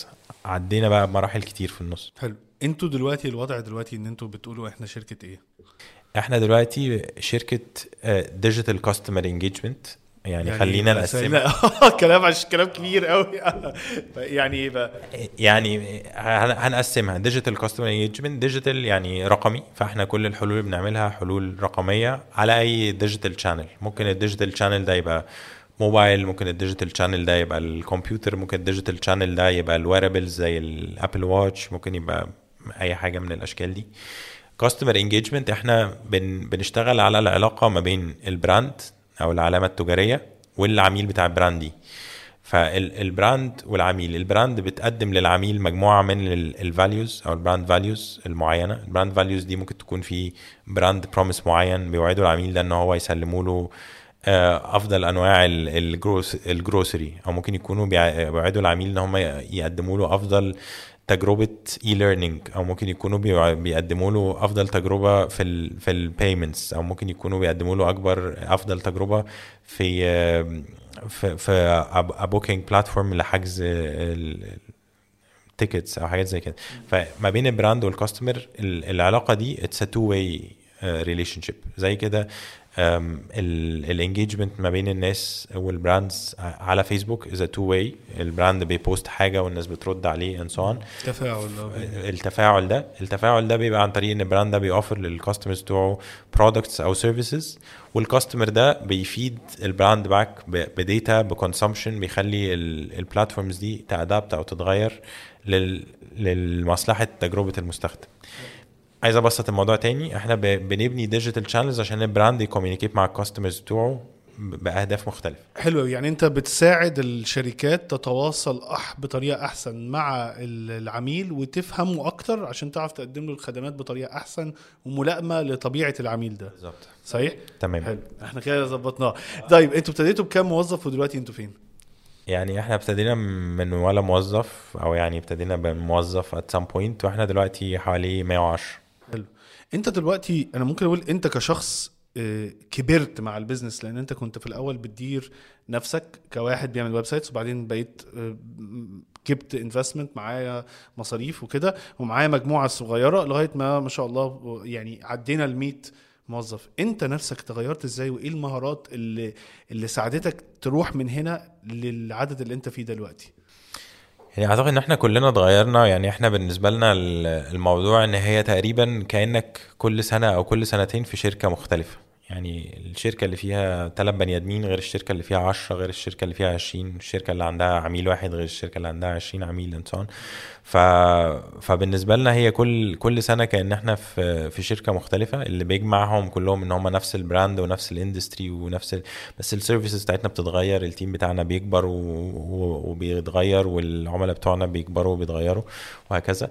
عدينا بقى بمراحل كتير في النص حلو انتوا دلوقتي الوضع دلوقتي ان انتوا بتقولوا احنا شركه ايه احنا دلوقتي شركه ديجيتال كاستمر انجيجمنت يعني, يعني خلينا بس- نقسمها لا كلام عش كلام كبير قوي يعني ايه بقى يعني هن- هنقسمها ديجيتال كاستمر انجيجمنت ديجيتال يعني رقمي فاحنا كل الحلول اللي بنعملها حلول رقميه على اي ديجيتال شانل ممكن الديجيتال شانل ده يبقى موبايل ممكن الديجيتال شانل ده يبقى الكمبيوتر ممكن الديجيتال شانل ده يبقى الويربلز زي الابل واتش ممكن يبقى اي حاجه من الاشكال دي كاستمر انجيجمنت احنا بن بنشتغل على العلاقه ما بين البراند او العلامه التجاريه والعميل بتاع البراند دي فالبراند والعميل البراند بتقدم للعميل مجموعه من الفاليوز او البراند فاليوز المعينه البراند فاليوز دي ممكن تكون في براند بروميس معين بيوعدوا العميل ده ان هو يسلموا له آه، افضل انواع ال- الجروس الجروسري او ممكن يكونوا بيع- بيوعدوا العميل ان هم يقدموا له افضل تجربه اي ليرنينج او ممكن يكونوا بيوع- بيقدموا له افضل تجربه في ال في البيمنتس او ممكن يكونوا بيقدموا له اكبر افضل تجربه في آه، في في بوكينج بلاتفورم لحجز تيكتس او حاجات زي كده فما بين البراند والكاستمر ال- العلاقه دي اتس تو واي ريليشن شيب زي كده الانجيجمنت ما بين الناس والبراندز على فيسبوك از تو واي البراند بيبوست حاجه والناس بترد عليه اند سو تفاعل التفاعل ده التفاعل ده بيبقى عن طريق ان البراند ده بيوفر للكاستمرز بتوعه برودكتس او سيرفيسز والكاستمر ده بيفيد البراند باك بديتا بكونسومشن بيخلي البلاتفورمز دي تادابت او تتغير لل للمصلحه تجربه المستخدم عايز ابسط الموضوع تاني احنا ب- بنبني ديجيتال شانلز عشان البراند يكوميونيكيت مع الكاستمرز بتوعه ب- باهداف مختلفه حلو أوي. يعني انت بتساعد الشركات تتواصل أح بطريقه احسن مع ال- العميل وتفهمه اكتر عشان تعرف تقدم له الخدمات بطريقه احسن وملائمه لطبيعه العميل ده بالظبط صحيح تمام حلو احنا كده ظبطناه طيب انتوا ابتديتوا بكام موظف ودلوقتي انتوا فين يعني احنا ابتدينا من ولا موظف او يعني ابتدينا بموظف at some point واحنا دلوقتي حوالي 110 حلو انت دلوقتي انا ممكن اقول انت كشخص آه، كبرت مع البيزنس لان انت كنت في الاول بتدير نفسك كواحد بيعمل ويب سايتس وبعدين بقيت آه، جبت انفستمنت معايا مصاريف وكده ومعايا مجموعه صغيره لغايه ما ما شاء الله يعني عدينا ال 100 موظف انت نفسك تغيرت ازاي وايه المهارات اللي اللي ساعدتك تروح من هنا للعدد اللي انت فيه دلوقتي يعني اعتقد ان احنا كلنا اتغيرنا يعني احنا بالنسبه لنا ال- الموضوع ان هي تقريبا كانك كل سنه او كل سنتين في شركه مختلفه يعني الشركه اللي فيها ثلاث بني ادمين غير الشركه اللي فيها 10 غير الشركه اللي فيها 20 الشركه اللي عندها عميل واحد غير الشركه اللي عندها 20 عميل انسان ف... فبالنسبه لنا هي كل كل سنه كان احنا في في شركه مختلفه اللي بيجمعهم كلهم ان هم نفس البراند ونفس الاندستري ونفس ال... بس السيرفيسز بتاعتنا بتتغير التيم بتاعنا بيكبر و... و... وبيتغير والعملاء بتوعنا بيكبروا وبيتغيروا وهكذا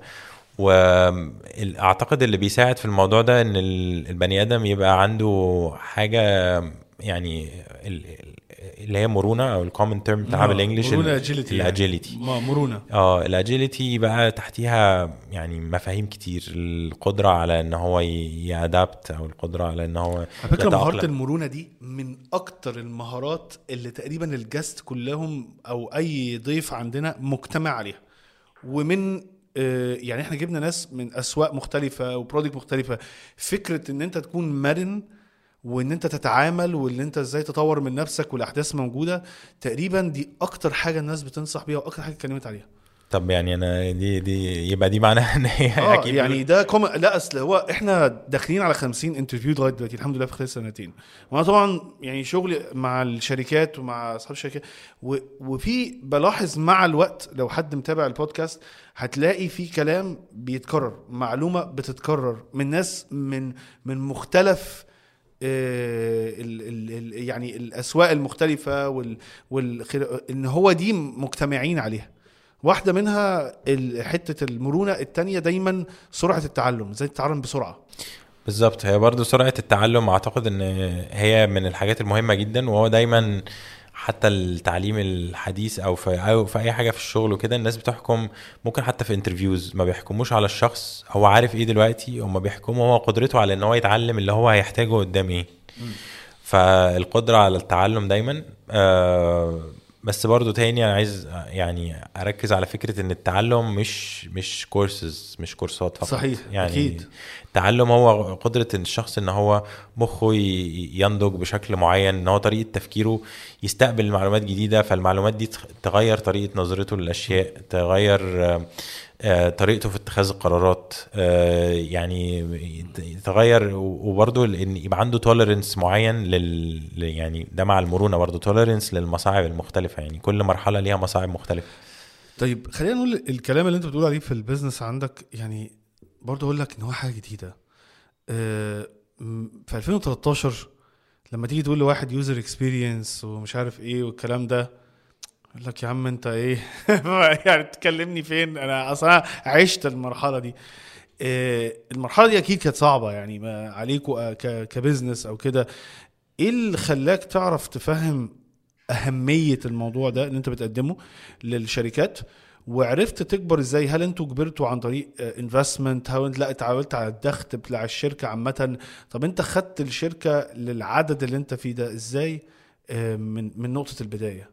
واعتقد اللي بيساعد في الموضوع ده ان ال- البني ادم يبقى عنده حاجه يعني ال- ال- اللي هي مرونه او الكومن تيرم بتاعها آه، بالانجلش مرونة agility يعني. الاجيليتي ما مرونه اه الاجيليتي بقى تحتيها يعني مفاهيم كتير القدره على ان هو يادابت او القدره على ان هو على فكره مهاره يتأقلم. المرونه دي من اكتر المهارات اللي تقريبا الجاست كلهم او اي ضيف عندنا مجتمع عليها ومن آه، يعني احنا جبنا ناس من اسواق مختلفه وبرودكت مختلفه فكره ان انت تكون مرن وان انت تتعامل وان انت ازاي تطور من نفسك والاحداث موجوده تقريبا دي اكتر حاجه الناس بتنصح بيها واكتر حاجه اتكلمت عليها طب يعني انا دي دي يبقى دي معناها ان هي اه اكيد يعني ده كوم... لا اصل هو احنا داخلين على 50 انترفيو لغايه دلوقتي الحمد لله في خلال سنتين وانا طبعا يعني شغلي مع الشركات ومع اصحاب الشركات و... وفي بلاحظ مع الوقت لو حد متابع البودكاست هتلاقي في كلام بيتكرر معلومه بتتكرر من ناس من من مختلف آه، ال ال ال يعني الاسواق المختلفه وال والخير ان هو دي مجتمعين عليها واحده منها ال- حته المرونه التانية دايما سرعه التعلم ازاي تتعلم بسرعه بالظبط هي برضو سرعة التعلم اعتقد ان هي من الحاجات المهمة جدا وهو دايما حتى التعليم الحديث او في او في اي حاجه في الشغل وكده الناس بتحكم ممكن حتى في انترفيوز ما بيحكموش على الشخص هو عارف ايه دلوقتي هم بيحكموا هو قدرته على ان هو يتعلم اللي هو هيحتاجه قدام ايه فالقدره على التعلم دايما آه بس برضو تاني انا عايز يعني اركز على فكره ان التعلم مش مش كورسز مش كورسات فقط صحيح، يعني أكيد. التعلم هو قدره إن الشخص ان هو مخه ي- ينضج بشكل معين ان هو طريقه تفكيره يستقبل معلومات جديده فالمعلومات دي تخ- تغير طريقه نظرته للاشياء تغير آه، آه، طريقته في اتخاذ القرارات آه، يعني يت- تغير و- وبرضه ان يبقى عنده توليرنس معين لل ل- يعني ده مع المرونه برضه توليرنس للمصاعب المختلفه يعني كل مرحله ليها مصاعب مختلفه طيب خلينا نقول الكلام اللي انت بتقول عليه في البيزنس عندك يعني برضه اقول لك ان هو حاجه جديده آه، م- في 2013 لما تيجي تقول لواحد يوزر اكسبيرينس ومش عارف ايه والكلام ده يقول لك يا عم انت ايه يعني تكلمني فين انا اصلا عشت المرحله دي آه، المرحله دي اكيد كانت صعبه يعني ما عليكوا ك- كبزنس او كده ايه اللي خلاك تعرف تفهم اهميه الموضوع ده اللي انت بتقدمه للشركات وعرفت تكبر ازاي هل انتوا كبرتوا عن طريق انفستمنت هل انت لا اتعاملت على الدخل بتاع الشركه عامه طب انت خدت الشركه للعدد اللي انت فيه ده ازاي آه، من من نقطه البدايه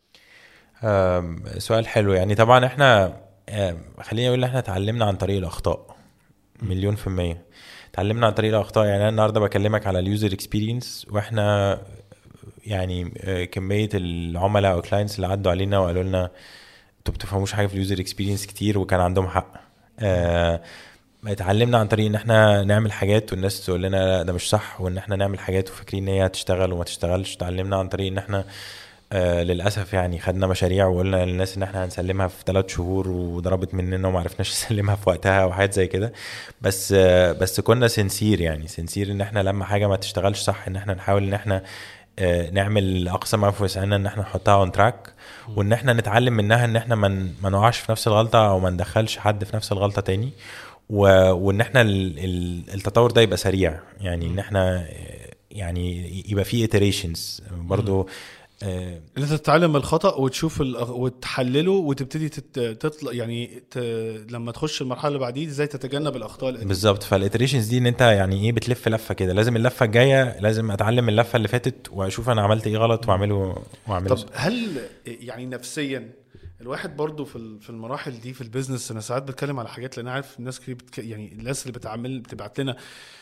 آم، سؤال حلو يعني طبعا احنا آم، خليني اقول ان احنا اتعلمنا عن طريق الاخطاء مليون في المية اتعلمنا عن طريق الاخطاء يعني انا النهارده بكلمك على اليوزر اكسبيرينس واحنا يعني آه، كميه العملاء او كلاينتس اللي عدوا علينا وقالوا لنا انتوا بتفهموش حاجه في اليوزر اكسبيرينس كتير وكان عندهم حق آه، اتعلمنا عن طريق ان احنا نعمل حاجات والناس تقول لنا لا ده مش صح وان احنا نعمل حاجات وفاكرين ان هي هتشتغل وما تشتغلش اتعلمنا عن طريق ان احنا آه للاسف يعني خدنا مشاريع وقلنا للناس ان احنا هنسلمها في ثلاث شهور وضربت مننا وما عرفناش نسلمها في وقتها وحاجات زي كده بس آه بس كنا سنسير يعني سنسير ان احنا لما حاجه ما تشتغلش صح ان احنا نحاول ان احنا آه نعمل اقصى ما في وسعنا ان احنا نحطها اون تراك وان احنا نتعلم منها ان احنا ما من ما نقعش في نفس الغلطه او ما ندخلش حد في نفس الغلطه تاني و... وان احنا ال... ال- التطور ده يبقى سريع يعني ان احنا آه، يعني يبقى فيه iterations برضو آه، ان انت تتعلم من الخطا وتشوف ال- وتحلله وتبتدي تت- تطلع يعني ت... لما تخش المرحله اللي بعديه ازاي تتجنب الاخطاء القديمه بالظبط فالاتريشنز دي ان انت يعني ايه بتلف لفه كده لازم اللفه الجايه لازم اتعلم من اللفه اللي فاتت واشوف انا عملت ايه غلط واعمله واعمله طب صح. هل يعني نفسيا الواحد برضو في ال- في المراحل دي في البيزنس انا ساعات بتكلم على حاجات لان أنا عارف الناس كتير بتك... يعني الناس اللي بتعمل بتبعت لنا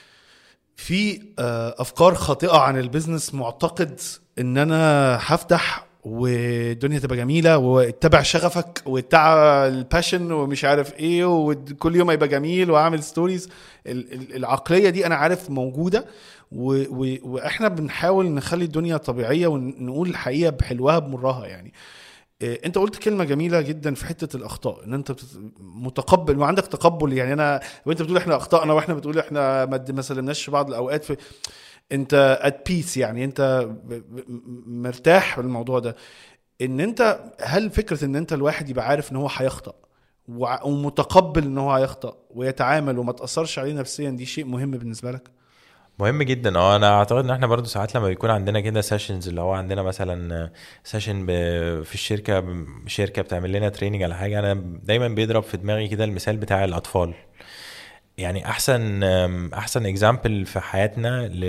في آه، افكار خاطئه عن البيزنس معتقد ان انا هفتح والدنيا تبقى جميله واتبع شغفك واتبع الباشن ومش عارف ايه وكل يوم هيبقى جميل واعمل ستوريز ال- ال- العقليه دي انا عارف موجوده و و واحنا بنحاول نخلي الدنيا طبيعيه ونقول الحقيقه بحلوها بمرها يعني إيه، انت قلت كلمه جميله جدا في حته الاخطاء ان انت بتت- متقبل وعندك تقبل يعني انا وانت بتقول احنا اخطانا واحنا بتقول احنا ما ما سلمناش في بعض الاوقات في انت ات بيس يعني انت ب- ب- مرتاح بالموضوع ده ان انت هل فكره ان انت الواحد يبقى عارف ان هو هيخطأ وع- ومتقبل ان هو هيخطأ ويتعامل وما تاثرش عليه نفسيا دي شيء مهم بالنسبه لك مهم جدا اه انا اعتقد ان احنا برضو ساعات لما بيكون عندنا كده سيشنز اللي هو عندنا مثلا سيشن في الشركه ب- شركه بتعمل لنا تريننج على حاجه انا دايما بيضرب في دماغي كده المثال بتاع الاطفال يعني احسن احسن اكزامبل في حياتنا ل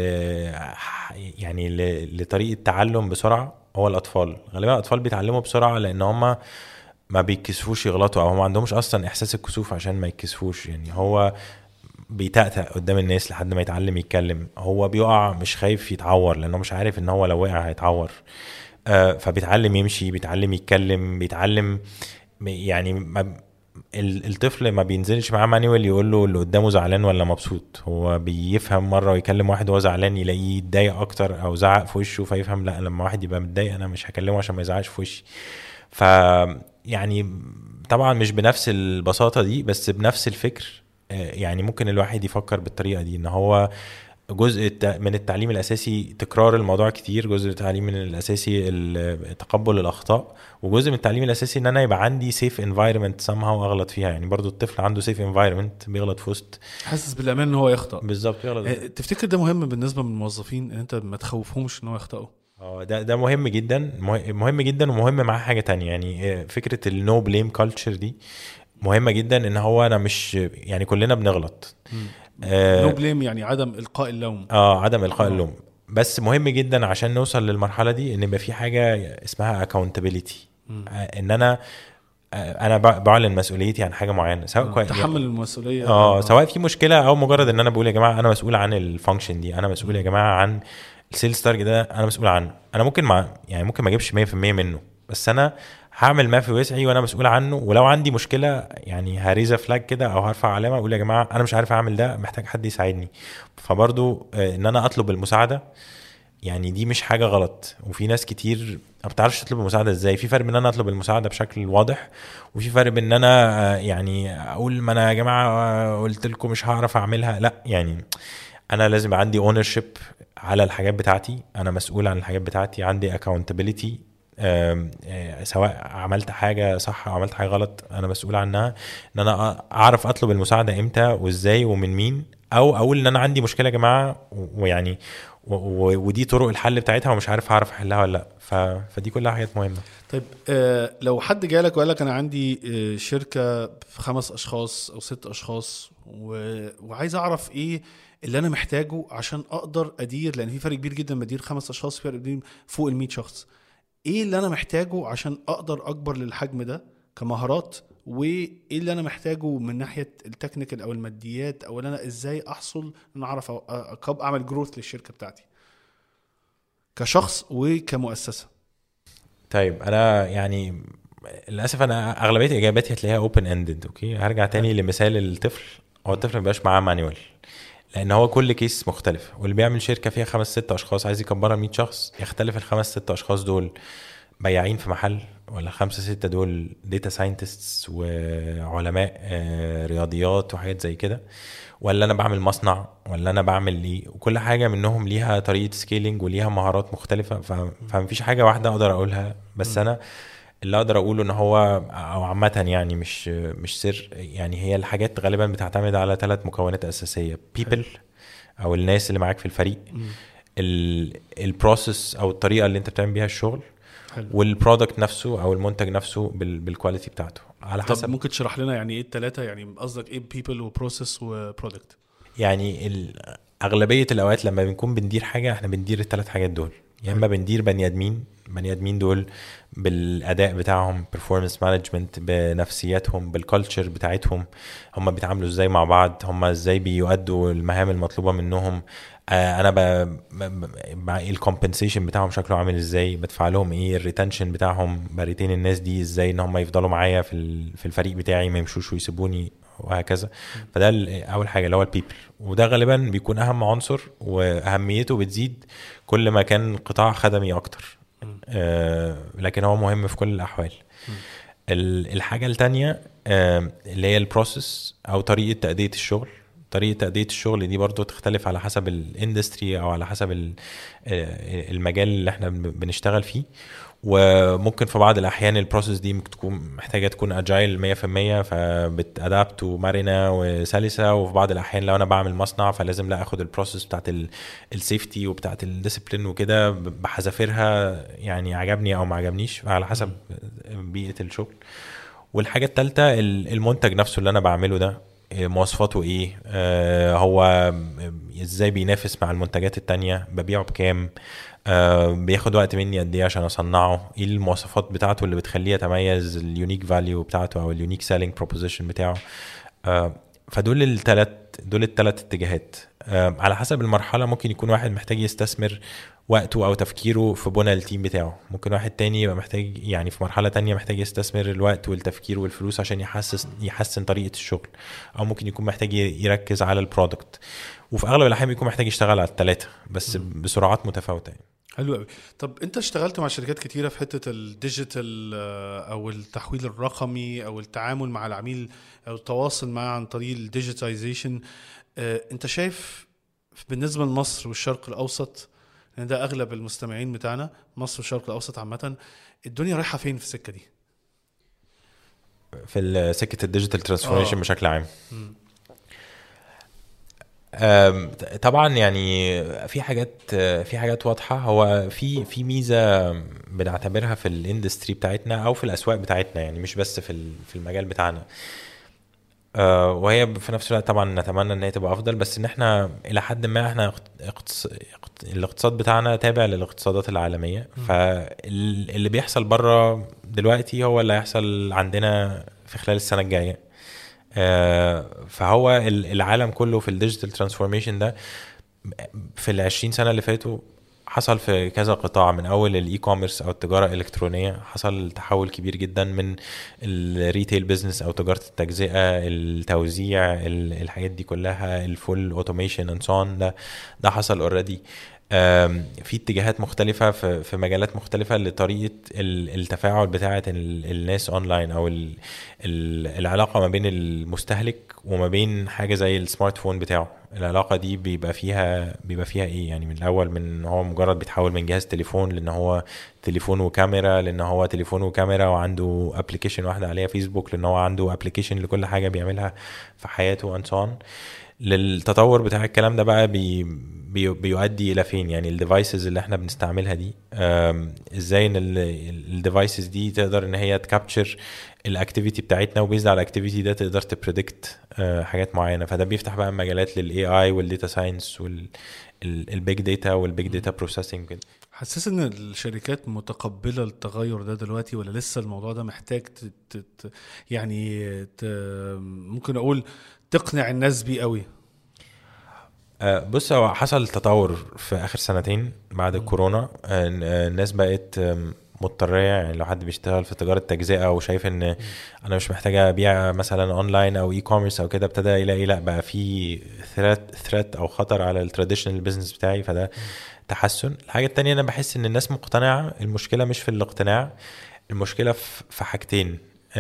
يعني ل- لطريقه تعلم بسرعه هو الاطفال غالبا الاطفال بيتعلموا بسرعه لان هم ما بيتكسفوش يغلطوا او هم ما عندهمش اصلا احساس الكسوف عشان ما يتكسفوش يعني هو بيتأتأ قدام الناس لحد ما يتعلم يتكلم هو بيقع مش خايف يتعور لانه مش عارف ان هو لو وقع هيتعور آه، فبيتعلم يمشي بيتعلم يتكلم بيتعلم يعني ما ال- الطفل ما بينزلش معاه مانيوال يقول له اللي قدامه زعلان ولا مبسوط هو بيفهم مره ويكلم واحد وهو زعلان يلاقيه يتضايق اكتر او زعق في وشه فيفهم لا لما واحد يبقى متضايق انا مش هكلمه عشان ما يزعقش في وشي ف يعني طبعا مش بنفس البساطه دي بس بنفس الفكر آه، يعني ممكن الواحد يفكر بالطريقه دي ان هو جزء الت- من التعليم الاساسي تكرار الموضوع كتير جزء التعليم الاساسي ال- تقبل الاخطاء وجزء من التعليم الاساسي ان انا يبقى عندي سيف انفايرمنت somehow اغلط فيها يعني برضو الطفل عنده سيف انفايرمنت بيغلط في وسط حاسس بالامان ان هو يخطأ بالظبط يغلط آه، تفتكر ده مهم بالنسبه للموظفين ان انت ما تخوفهمش ان هو يخطئوا اه ده ده مهم جدا مه- مهم جدا ومهم معاه حاجه تانية يعني آه، فكره النو بليم كلتشر دي مهمه جدا ان هو انا مش يعني كلنا بنغلط نو آه بليم يعني عدم القاء اللوم اه عدم القاء آه. اللوم بس مهم جدا عشان نوصل للمرحله دي ان يبقى في حاجه اسمها accountability مم. آه، ان انا آه، انا ب- بعلن مسؤوليتي عن حاجه معينه سواء كوي- تحمل المسؤوليه اه سواء في مشكله او مجرد ان انا بقول يا جماعه انا مسؤول عن الفانكشن دي انا مسؤول يا جماعه عن السيلز تارجت ده انا مسؤول عنه انا ممكن مع يعني ممكن ما اجيبش 100% منه بس انا هعمل ما في وسعي وانا مسؤول عنه ولو عندي مشكله يعني هريزه فلاج كده او هرفع علامه اقول يا جماعه انا مش عارف اعمل ده محتاج حد يساعدني فبرضو آه، ان انا اطلب المساعده يعني دي مش حاجه غلط وفي ناس كتير ما بتعرفش تطلب المساعده ازاي في فرق بين ان انا اطلب المساعده بشكل واضح وفي فرق بين ان انا آه، يعني اقول ما انا يا جماعه آه، قلت لكم مش هعرف اعملها لا يعني انا لازم يبقى عندي اونر شيب على الحاجات بتاعتي انا مسؤول عن الحاجات بتاعتي عندي اكاونتابيلتي سواء عملت حاجه صح او عملت حاجه غلط انا مسؤول عنها ان انا أ- اعرف اطلب المساعده امتى وازاي ومن مين او اقول ان انا عندي مشكله يا جماعه و- ويعني و- و- ودي طرق الحل بتاعتها ومش عارف اعرف احلها ولا لا ف... فدي كلها حاجات مهمه طيب آه لو حد جالك وقال لك انا عندي آه شركه في خمس اشخاص او ست اشخاص و... وعايز اعرف ايه اللي انا محتاجه عشان اقدر ادير لان في فرق كبير جدا بدير خمس اشخاص في فرق بدير فوق ال 100 شخص ايه اللي انا محتاجه عشان اقدر اكبر للحجم ده كمهارات وايه اللي انا محتاجه من ناحيه التكنيكال او الماديات او ان انا ازاي احصل ان أنا اعرف أ- أ- اعمل جروث للشركه بتاعتي كشخص وكمؤسسه طيب انا يعني للاسف انا اغلبيه اجاباتي هتلاقيها اوبن اندد اوكي هرجع تاني لمثال الطفل هو الطفل ما بيبقاش معاه مانيوال لان هو كل كيس مختلف واللي بيعمل شركه فيها خمس ست اشخاص عايز يكبرها 100 شخص يختلف الخمس ست اشخاص دول بياعين في محل ولا خمسه سته دول داتا ساينتستس وعلماء آه، رياضيات وحاجات زي كده ولا انا بعمل مصنع ولا انا بعمل ايه وكل حاجه منهم ليها طريقه سكيلينج وليها مهارات مختلفه ف- فمفيش حاجه واحده اقدر اقولها بس انا اللي اقدر اقوله ان هو او عامه يعني مش مش سر يعني هي الحاجات غالبا بتعتمد على ثلاث مكونات اساسيه بيبل او الناس اللي معاك في الفريق البروسيس او الطريقه اللي انت بتعمل بيها الشغل حلو والبرودكت نفسه او المنتج نفسه بال- بالكواليتي بتاعته على طب حسب ممكن تشرح لنا يعني ايه الثلاثه يعني قصدك ايه بيبل وبروسيس وبرودكت يعني ال- اغلبيه الاوقات لما بنكون بندير حاجه احنا بندير الثلاث حاجات دول يا اما بندير بني ادمين بني ادمين دول بالاداء بتاعهم performance management بنفسياتهم بالكالتشر بتاعتهم هم بيتعاملوا ازاي مع بعض هم ازاي بيؤدوا المهام المطلوبه منهم آه انا ب... ب... ب... الكومبنسيشن بتاعهم شكله عامل ازاي بدفع لهم ايه الريتنشن بتاعهم بريتين الناس دي ازاي ان هم يفضلوا معايا في ال... في الفريق بتاعي ما يمشوش ويسيبوني وهكذا فده ال- اول حاجه اللي هو البيبل وده غالبا بيكون اهم عنصر واهميته بتزيد كل ما كان قطاع خدمي اكتر آه لكن هو مهم في كل الاحوال ال- الحاجه التانية آه اللي هي البروسيس او طريقه تاديه الشغل طريقه تاديه الشغل دي برضو تختلف على حسب الاندستري او على حسب ال- آه، المجال اللي احنا بن- بنشتغل فيه وممكن في بعض الاحيان البروسيس دي ممكن تكون محتاجه تكون اجايل 100% فبتادابت ومرنه وسلسه وفي بعض الاحيان لو انا بعمل مصنع فلازم لا اخد البروسيس بتاعت السيفتي وبتاعت الديسيبلين وكده بحذافيرها يعني عجبني او ما عجبنيش على حسب بيئه الشغل والحاجه الثالثه المنتج نفسه اللي انا بعمله ده إيه مواصفاته ايه آه هو ازاي بينافس مع المنتجات التانية ببيعه بكام آه بياخد وقت مني قد ايه عشان اصنعه ايه المواصفات بتاعته اللي بتخليه يتميز اليونيك فاليو بتاعته او اليونيك سيلينج بروبوزيشن بتاعه آه فدول الثلاث دول الثلاث اتجاهات آه على حسب المرحله ممكن يكون واحد محتاج يستثمر وقته او تفكيره في بناء التيم بتاعه ممكن واحد تاني يبقى محتاج يعني في مرحله تانية محتاج يستثمر الوقت والتفكير والفلوس عشان يحسس يحسن طريقه الشغل او ممكن يكون محتاج يركز على البرودكت وفي اغلب الاحيان بيكون محتاج يشتغل على الثلاثه بس بسرعات متفاوته يعني. حلو قوي طب انت اشتغلت مع شركات كتيره في حته الديجيتال آه، او التحويل الرقمي او التعامل مع العميل او التواصل معاه عن طريق الديجيتايزيشن انت شايف بالنسبه لمصر والشرق الاوسط لان ده اغلب المستمعين بتاعنا مصر والشرق الاوسط عامه الدنيا رايحه فين في السكه دي في سكه الديجيتال ترانسفورميشن آه. بشكل عام مم. أم، طبعا يعني في حاجات في حاجات واضحه هو في في ميزه بنعتبرها في الاندستري بتاعتنا او في الاسواق بتاعتنا يعني مش بس في ال- في المجال بتاعنا آه، وهي في نفس الوقت طبعا نتمنى ان هي تبقى افضل بس ان احنا الى حد ما احنا اقتص... الاقتصاد بتاعنا تابع للاقتصادات العالميه فاللي بيحصل بره دلوقتي هو اللي هيحصل عندنا في خلال السنه الجايه آه، فهو العالم كله في الديجيتال ترانسفورميشن ده في ال 20 سنه اللي فاتوا حصل في كذا قطاع من اول الاي كوميرس او التجاره الالكترونيه حصل تحول كبير جدا من الريتيل بزنس او تجاره التجزئه التوزيع الحاجات دي كلها الفول اوتوميشن اند ده ده حصل اوريدي في اتجاهات مختلفة في مجالات مختلفة لطريقة التفاعل بتاعة الناس اونلاين او العلاقة ما بين المستهلك وما بين حاجة زي السمارت فون بتاعه العلاقة دي بيبقى فيها بيبقى فيها ايه يعني من الاول من هو مجرد بيتحول من جهاز تليفون لان هو تليفون وكاميرا لان هو تليفون وكاميرا وعنده ابلكيشن واحدة عليها فيسبوك لان هو عنده ابلكيشن لكل حاجة بيعملها في حياته اند للتطور بتاع الكلام ده بقى بي بي بيؤدي الى فين يعني الديفايسز اللي احنا بنستعملها دي ازاي ان الديفايسز دي تقدر ان هي تكابتشر الاكتيفيتي بتاعتنا وبيزد على الاكتيفيتي ده تقدر تبريدكت حاجات معينه فده بيفتح بقى مجالات للاي اي والديتا ساينس والبيج داتا والبيج داتا بروسيسنج كده حاسس ان الشركات متقبله التغير ده دلوقتي ولا لسه الموضوع ده محتاج تت يعني ممكن اقول تقنع الناس بيه قوي آه، بص هو حصل تطور في اخر سنتين بعد الكورونا آه، آه، الناس بقت مضطريه يعني لو حد بيشتغل في تجاره تجزئه وشايف ان انا مش محتاج ابيع مثلا اونلاين او اي كوميرس او كده ابتدى يلاقي لا بقى في ثريت ثريت او خطر على التراديشنال بزنس بتاعي فده تحسن الحاجه التانية انا بحس ان الناس مقتنعه المشكله مش في الاقتناع المشكله في حاجتين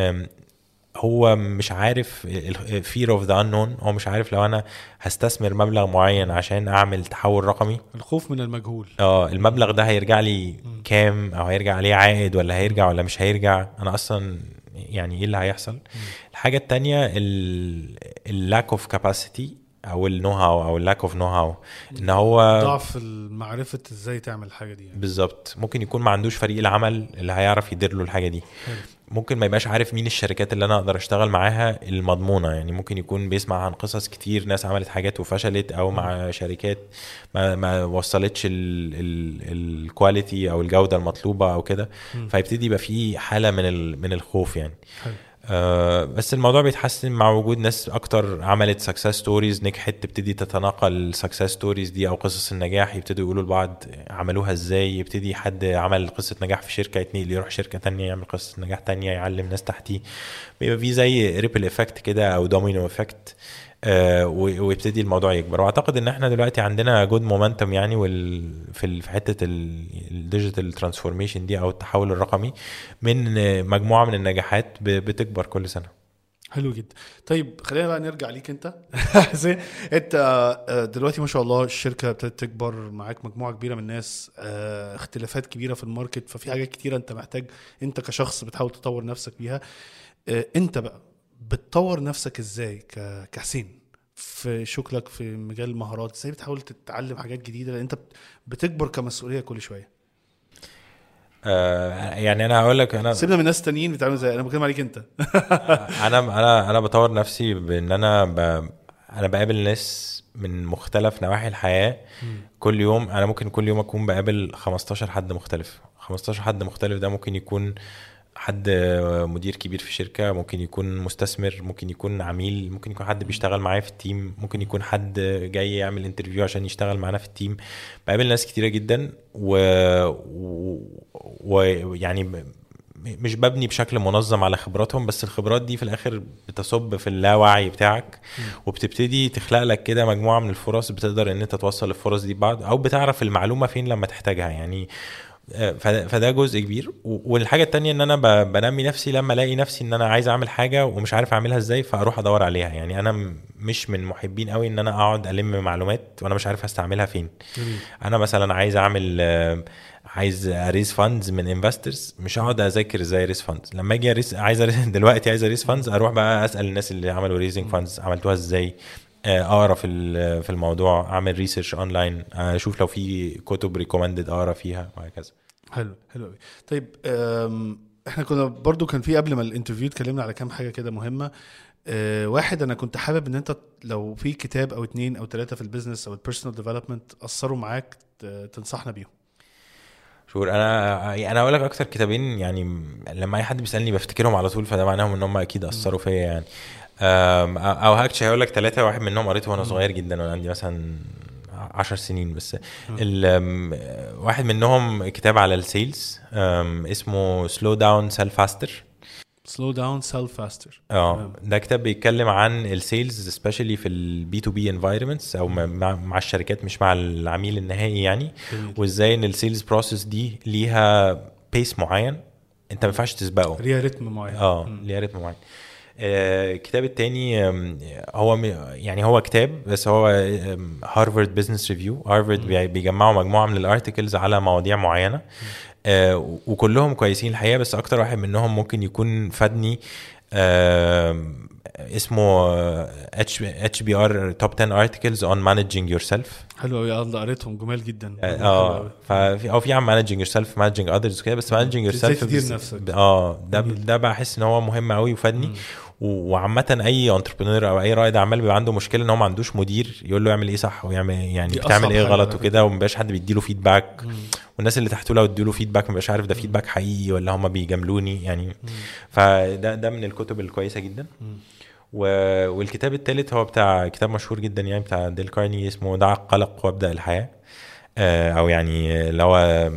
هو مش عارف fear اوف ذا unknown هو مش عارف لو انا هستثمر مبلغ معين عشان اعمل تحول رقمي الخوف من المجهول اه المبلغ ده هيرجع لي كام او هيرجع عليه عائد ولا هيرجع ولا مش هيرجع انا اصلا يعني ايه اللي هيحصل الحاجه الثانيه اللاك اوف كاباسيتي او النو هاو او اللاك اوف نو هاو ان هو ضعف المعرفه ازاي تعمل الحاجه دي يعني. بالظبط ممكن يكون ما عندوش فريق العمل اللي هيعرف يدير له الحاجه دي ممكن ما يبقاش عارف مين الشركات اللي انا اقدر اشتغل معاها المضمونه يعني ممكن يكون بيسمع عن قصص كتير ناس عملت حاجات وفشلت او مع شركات ما, ما وصلتش الكواليتي او الجوده المطلوبه او كده فيبتدي يبقى في حاله من من الخوف يعني حلو. آه بس الموضوع بيتحسن مع وجود ناس اكتر عملت سكسس ستوريز نجحت تبتدي تتناقل السكسس ستوريز دي او قصص النجاح يبتدوا يقولوا لبعض عملوها ازاي يبتدي حد عمل قصه نجاح في شركه يتنقل يروح شركه تانية يعمل قصه نجاح تانية يعلم ناس تحتيه بيبقى في زي ريبل افكت كده او دومينو افكت آه ويبتدي الموضوع يكبر واعتقد ان احنا دلوقتي عندنا جود مومنتم يعني وال في في حته الديجيتال ترانسفورميشن دي او التحول الرقمي من مجموعه من النجاحات بتكبر كل سنه حلو جدا طيب خلينا بقى نرجع ليك انت انت آه، دلوقتي ما شاء الله الشركه ابتدت تكبر معاك مجموعه كبيره من الناس آه، اختلافات كبيره في الماركت ففي حاجات كتيره انت محتاج انت كشخص بتحاول تطور نفسك بيها آه، انت بقى بتطور نفسك ازاي كحسين في شغلك في مجال المهارات ازاي بتحاول تتعلم حاجات جديده لان انت بتكبر كمسؤوليه كل شويه آه يعني انا هقول لك انا سيبنا من ناس تانيين بيتعاملوا زي انا بتكلم عليك انت انا انا انا بطور نفسي بان انا ب... انا بقابل ناس من مختلف نواحي الحياه كل يوم انا ممكن كل يوم اكون بقابل 15 حد مختلف 15 حد مختلف ده ممكن يكون حد مدير كبير في شركه ممكن يكون مستثمر ممكن يكون عميل ممكن يكون حد بيشتغل معايا في التيم ممكن يكون حد جاي يعمل انترفيو عشان يشتغل معانا في التيم بقابل ناس كتيره جدا ويعني و... مش ببني بشكل منظم على خبراتهم بس الخبرات دي في الاخر بتصب في اللاوعي بتاعك وبتبتدي تخلق لك كده مجموعه من الفرص بتقدر ان انت توصل الفرص دي ببعض او بتعرف المعلومه فين لما تحتاجها يعني فده جزء كبير والحاجه التانية ان انا بنمي نفسي لما الاقي نفسي ان انا عايز اعمل حاجه ومش عارف اعملها ازاي فاروح ادور عليها يعني انا مش من محبين قوي ان انا اقعد الم معلومات وانا مش عارف استعملها فين انا مثلا عايز اعمل عايز اريز فاندز من انفسترز مش هقعد اذاكر ازاي اريز فاندز لما اجي اريز عايز أريز دلوقتي عايز اريز فاندز اروح بقى اسال الناس اللي عملوا ريزنج فاندز عملتوها ازاي آه، اقرا في في الموضوع اعمل ريسيرش اونلاين اشوف لو في كتب ريكومندد اقرا فيها وهكذا حلو حلو قوي طيب احنا كنا برضو كان في قبل ما الانترفيو اتكلمنا على كام حاجه كده مهمه اه واحد انا كنت حابب ان انت لو في كتاب او اتنين او ثلاثه في البيزنس او البيرسونال ديفلوبمنت اثروا معاك ت- تنصحنا بيهم شور انا انا اقول لك اكتر كتابين يعني لما اي حد بيسالني بفتكرهم على طول فده معناهم ان هم اكيد اثروا فيا يعني أم، او هاكشلي هقول لك ثلاثه واحد منهم قريته وانا صغير جدا وانا عندي مثلا عشر سنين بس ال- أم، واحد منهم كتاب على السيلز أم، اسمه سلو داون سيل فاستر سلو داون سيل فاستر اه ده كتاب بيتكلم عن السيلز سبيشالي في البي تو بي انفايرمنتس او مع, مع الشركات مش مع العميل النهائي يعني وازاي ان السيلز بروسيس دي ليها بيس معين انت ما ينفعش تسبقه ليها رتم معين اه مم. ليها رتم معين آه، الكتاب التاني آم، هو م- يعني هو كتاب بس هو هارفارد بزنس ريفيو هارفارد بي- بيجمعوا مجموعه من الارتكلز على مواضيع معينه آه، وكلهم كويسين الحقيقه بس اكتر واحد منهم ممكن يكون فادني آم، اسمه اتش اتش بي ار توب 10 ارتكلز اون مانجينج يور سيلف حلو قوي الله قريتهم جمال جدا حلو اه أوي. ففي او في عن مانجينج يور سيلف مانجينج اذرز وكده بس مانجينج يور إزاي سيلف تدير نفسك. اه ده جميل. ده بحس ان هو مهم قوي وفادني و- وعامة اي انتربرينور او اي رائد اعمال بيبقى عنده مشكله ان هو ما عندوش مدير يقول له يعمل ايه صح ويعمل يعني دي بتعمل أصعب ايه حاجة غلط على وكده وما بيبقاش حد بيديله فيدباك مم. والناس اللي تحته لو ادوا له فيدباك ما بيبقاش عارف ده فيدباك حقيقي ولا هم بيجاملوني يعني فده ده من الكتب الكويسه جدا مم. و... والكتاب الثالث هو بتاع كتاب مشهور جدا يعني بتاع ديل كارني اسمه دع القلق وابدا الحياه آه، او يعني اللي هو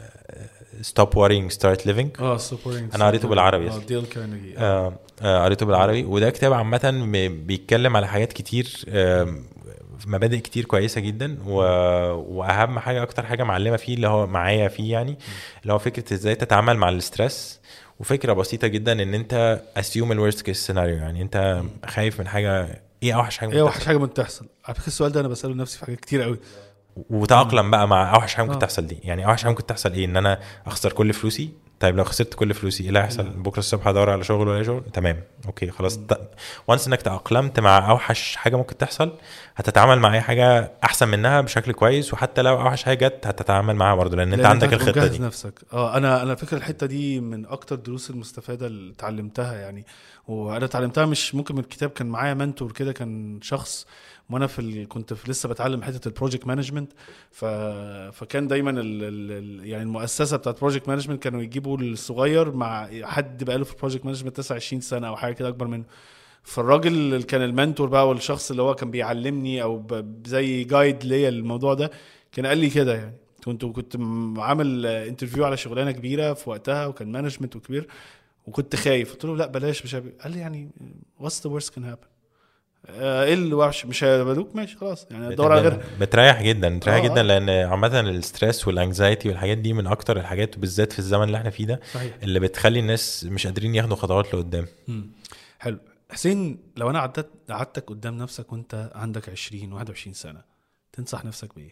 ستوب worrying ستارت ليفنج اه سوبرينج أنا قريته بالعربي اه أصلاً. ديل كارنيجي آه. آه، آه، قريته بالعربي وده كتاب عامة م- بيتكلم على حاجات كتير آم، مبادئ كتير كويسة جدا و... وأهم حاجة أكتر حاجة معلمة فيه اللي هو معايا فيه يعني اللي هو فكرة إزاي تتعامل مع الاسترس وفكرة بسيطة جدا إن أنت assume ال worst case scenario يعني أنت خايف من حاجة إيه أوحش حاجة ايه ممكن اوحش حاجه ممكن تحصل على فكره السؤال ده انا بساله لنفسي في حاجات كتير قوي وتأقلم بقى مع اوحش حاجه ممكن آه. تحصل دي يعني اوحش حاجه ممكن تحصل ايه ان انا اخسر كل فلوسي طيب لو خسرت كل فلوسي ايه اللي هيحصل بكره الصبح هدور على شغل ولا شغل تمام اوكي خلاص وانس انك تأقلمت مع اوحش حاجه ممكن تحصل هتتعامل مع اي حاجه احسن منها بشكل كويس وحتى لو اوحش حاجه جت هتتعامل معاها برضه لان انت لأن عندك هتكون الخطه مجهز دي نفسك اه انا انا فكره الحته دي من اكتر الدروس المستفاده اللي اتعلمتها يعني وانا اتعلمتها مش ممكن من الكتاب كان معايا منتور كده كان شخص وانا في ال... كنت في لسه بتعلم حته البروجكت مانجمنت ف... فكان دايما ال... ال... ال... يعني المؤسسه بتاعت بروجكت مانجمنت كانوا يجيبوا الصغير مع حد بقاله في البروجكت مانجمنت 29 سنه او حاجه كده اكبر منه فالراجل اللي كان المنتور بقى والشخص اللي هو كان بيعلمني او ب... زي جايد ليا الموضوع ده كان قال لي كده يعني كنت كنت م- عامل انترفيو على شغلانه كبيره في وقتها وكان مانجمنت وكبير وكنت خايف قلت له لا بلاش مش هب- قال لي يعني واتس ذا ورست كان هابن ايه اللي وحش مش هيقبلوك ماشي خلاص يعني دور على غيرها بتريح جدا بتريح آه، جدا آه. لان عامه الستريس والانكزايتي والحاجات دي من اكتر الحاجات بالذات في الزمن اللي احنا فيه ده صحيح اللي بتخلي الناس مش قادرين ياخدوا خطوات لقدام مم. حلو حسين لو انا عدت قعدتك قدام نفسك وانت عندك 20 21 سنه تنصح نفسك بايه؟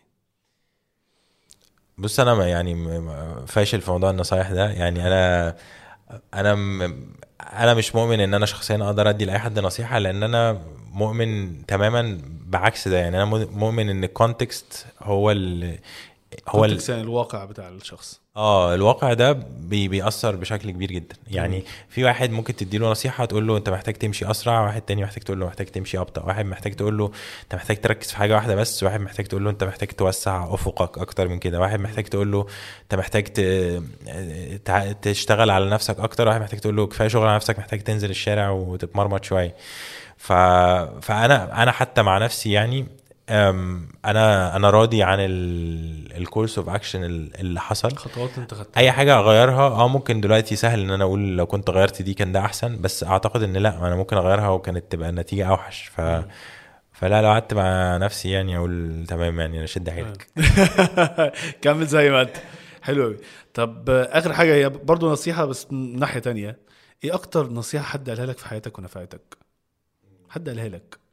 بص انا ما- يعني م- م- فاشل في موضوع النصايح ده يعني انا انا م- انا مش مؤمن ان انا شخصيا اقدر ادي لاي حد نصيحه لان انا مؤمن تماما بعكس ده يعني انا مؤمن ان الكونتكست هو ال هو ال Context يعني الواقع بتاع الشخص اه الواقع ده بي بيأثر بشكل كبير جدا يعني في واحد ممكن تديله نصيحة تقول له انت محتاج تمشي اسرع واحد تاني محتاج تقول له محتاج تمشي ابطأ واحد محتاج تقول له انت محتاج تركز في حاجة واحدة بس واحد محتاج تقول له انت محتاج توسع افقك اكتر من كده واحد محتاج تقول له انت محتاج ت... تع- تشتغل على نفسك اكتر واحد محتاج تقول له كفاية شغل على نفسك محتاج تنزل الشارع وتتمرمط شوية ف... فانا انا حتى مع نفسي يعني أم، انا انا راضي عن الكورس اوف اكشن اللي حصل خطوات انت خدتها اي حاجه اغيرها اه ممكن دلوقتي سهل ان انا اقول لو كنت غيرت دي كان ده احسن بس اعتقد ان لا انا ممكن اغيرها وكانت تبقى النتيجه اوحش ف فلا لو قعدت مع نفسي يعني اقول تمام يعني انا شد حيلك كمل زي ما انت حلو قوي طب آه، اخر حاجه هي برضو نصيحه بس من ناحيه تانية ايه اكتر نصيحه حد قالها لك في حياتك ونفعتك حد قالها لك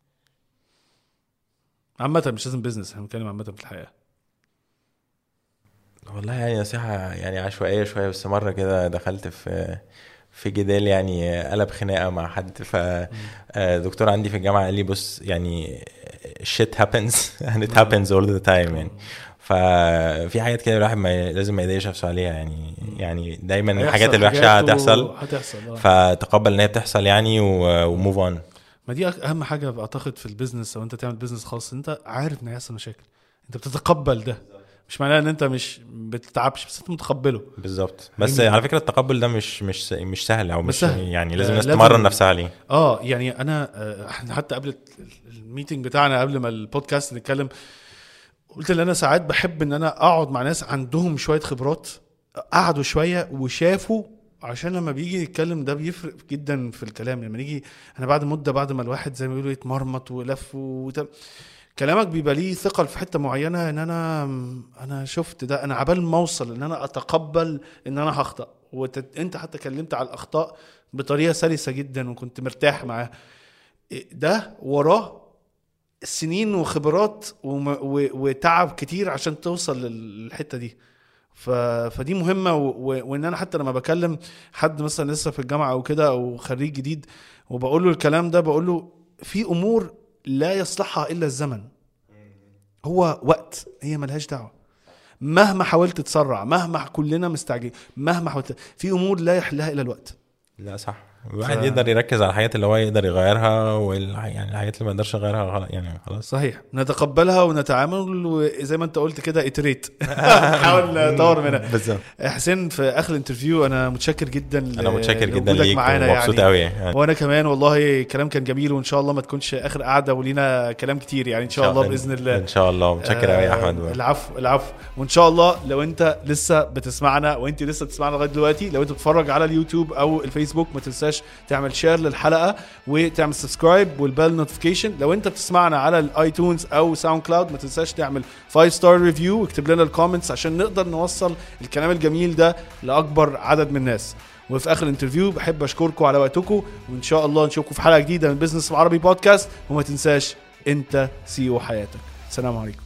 عامة مش لازم بيزنس احنا بنتكلم عامة في الحياة والله يعني نصيحه يعني عشوائيه شويه بس مره كده دخلت في في جدال يعني قلب خناقه مع حد فدكتور عندي في الجامعه قال لي بص يعني shit happens and it happens all the time يعني ففي حاجات كده الواحد ما لازم ما يضايقش نفسه عليها يعني يعني دايما هيحصل الحاجات الوحشه حاجات و- هتحصل هتحصل آه. فتقبل ان هي بتحصل يعني وموف اون ما دي أك- اهم حاجه اعتقد في البيزنس او انت تعمل بيزنس خاص انت عارف ان هيحصل مشاكل انت بتتقبل ده مش معناه ان انت مش بتتعبش بس انت متقبله بالظبط بس جميل. على فكره التقبل ده مش مش مش سهل او مش مش سهل. يعني آه، لازم الناس لازم- تمرن نفسها عليه اه يعني انا آه، احنا حتى قبل الميتنج بتاعنا قبل ما البودكاست نتكلم قلت ان انا ساعات بحب ان انا اقعد مع ناس عندهم شويه خبرات قعدوا شويه وشافوا عشان لما بيجي يتكلم ده بيفرق جدا في الكلام لما نيجي انا بعد مده بعد ما الواحد زي ما بيقولوا يتمرمط ولف وت... كلامك بيبقى ليه ثقل في حته معينه ان انا انا شفت ده انا عبال ما اوصل ان انا اتقبل ان انا هخطا وانت حتى كلمت على الاخطاء بطريقه سلسه جدا وكنت مرتاح معاه ده وراه سنين وخبرات وم... و... وتعب كتير عشان توصل للحته دي ف... فدي مهمه و... و... وان انا حتى لما بكلم حد مثلا لسه في الجامعه او كده او خريج جديد وبقول له الكلام ده بقول له في امور لا يصلحها الا الزمن هو وقت هي ملهاش دعوه مهما حاولت تسرع مهما كلنا مستعجلين مهما حاولت في امور لا يحلها الا الوقت لا صح الواحد ف- يقدر يركز على الحاجات اللي هو يقدر يغيرها وال... يعني الحاجات اللي ما يقدرش يغيرها خلاص يعني خلاص صحيح نتقبلها ونتعامل وزي ما انت قلت كده اتريت نحاول نطور منها بالظبط حسين في اخر الانترفيو انا متشكر جدا انا متشكر جدا لوجودك ليك معانا ومبسوط يعني قوي يعني. وانا كمان والله الكلام كان جميل وان شاء الله ما تكونش اخر قعده ولينا كلام كتير يعني ان شاء الله باذن الله ان شاء الله متشكر قوي يا آه، احمد العفو العفو وان شاء الله لو انت لسه بتسمعنا وانت لسه بتسمعنا لغايه دلوقتي لو انت بتتفرج على اليوتيوب او الفيسبوك ما تنساش تعمل شير للحلقه وتعمل سبسكرايب والبال نوتيفيكيشن لو انت بتسمعنا على الايتونز او ساوند كلاود ما تنساش تعمل 5 ستار ريفيو واكتب لنا الكومنتس عشان نقدر نوصل الكلام الجميل ده لاكبر عدد من الناس وفي اخر الانترفيو بحب اشكركم على وقتكم وان شاء الله نشوفكم في حلقه جديده من بزنس عربي بودكاست وما تنساش انت سي او حياتك سلام عليكم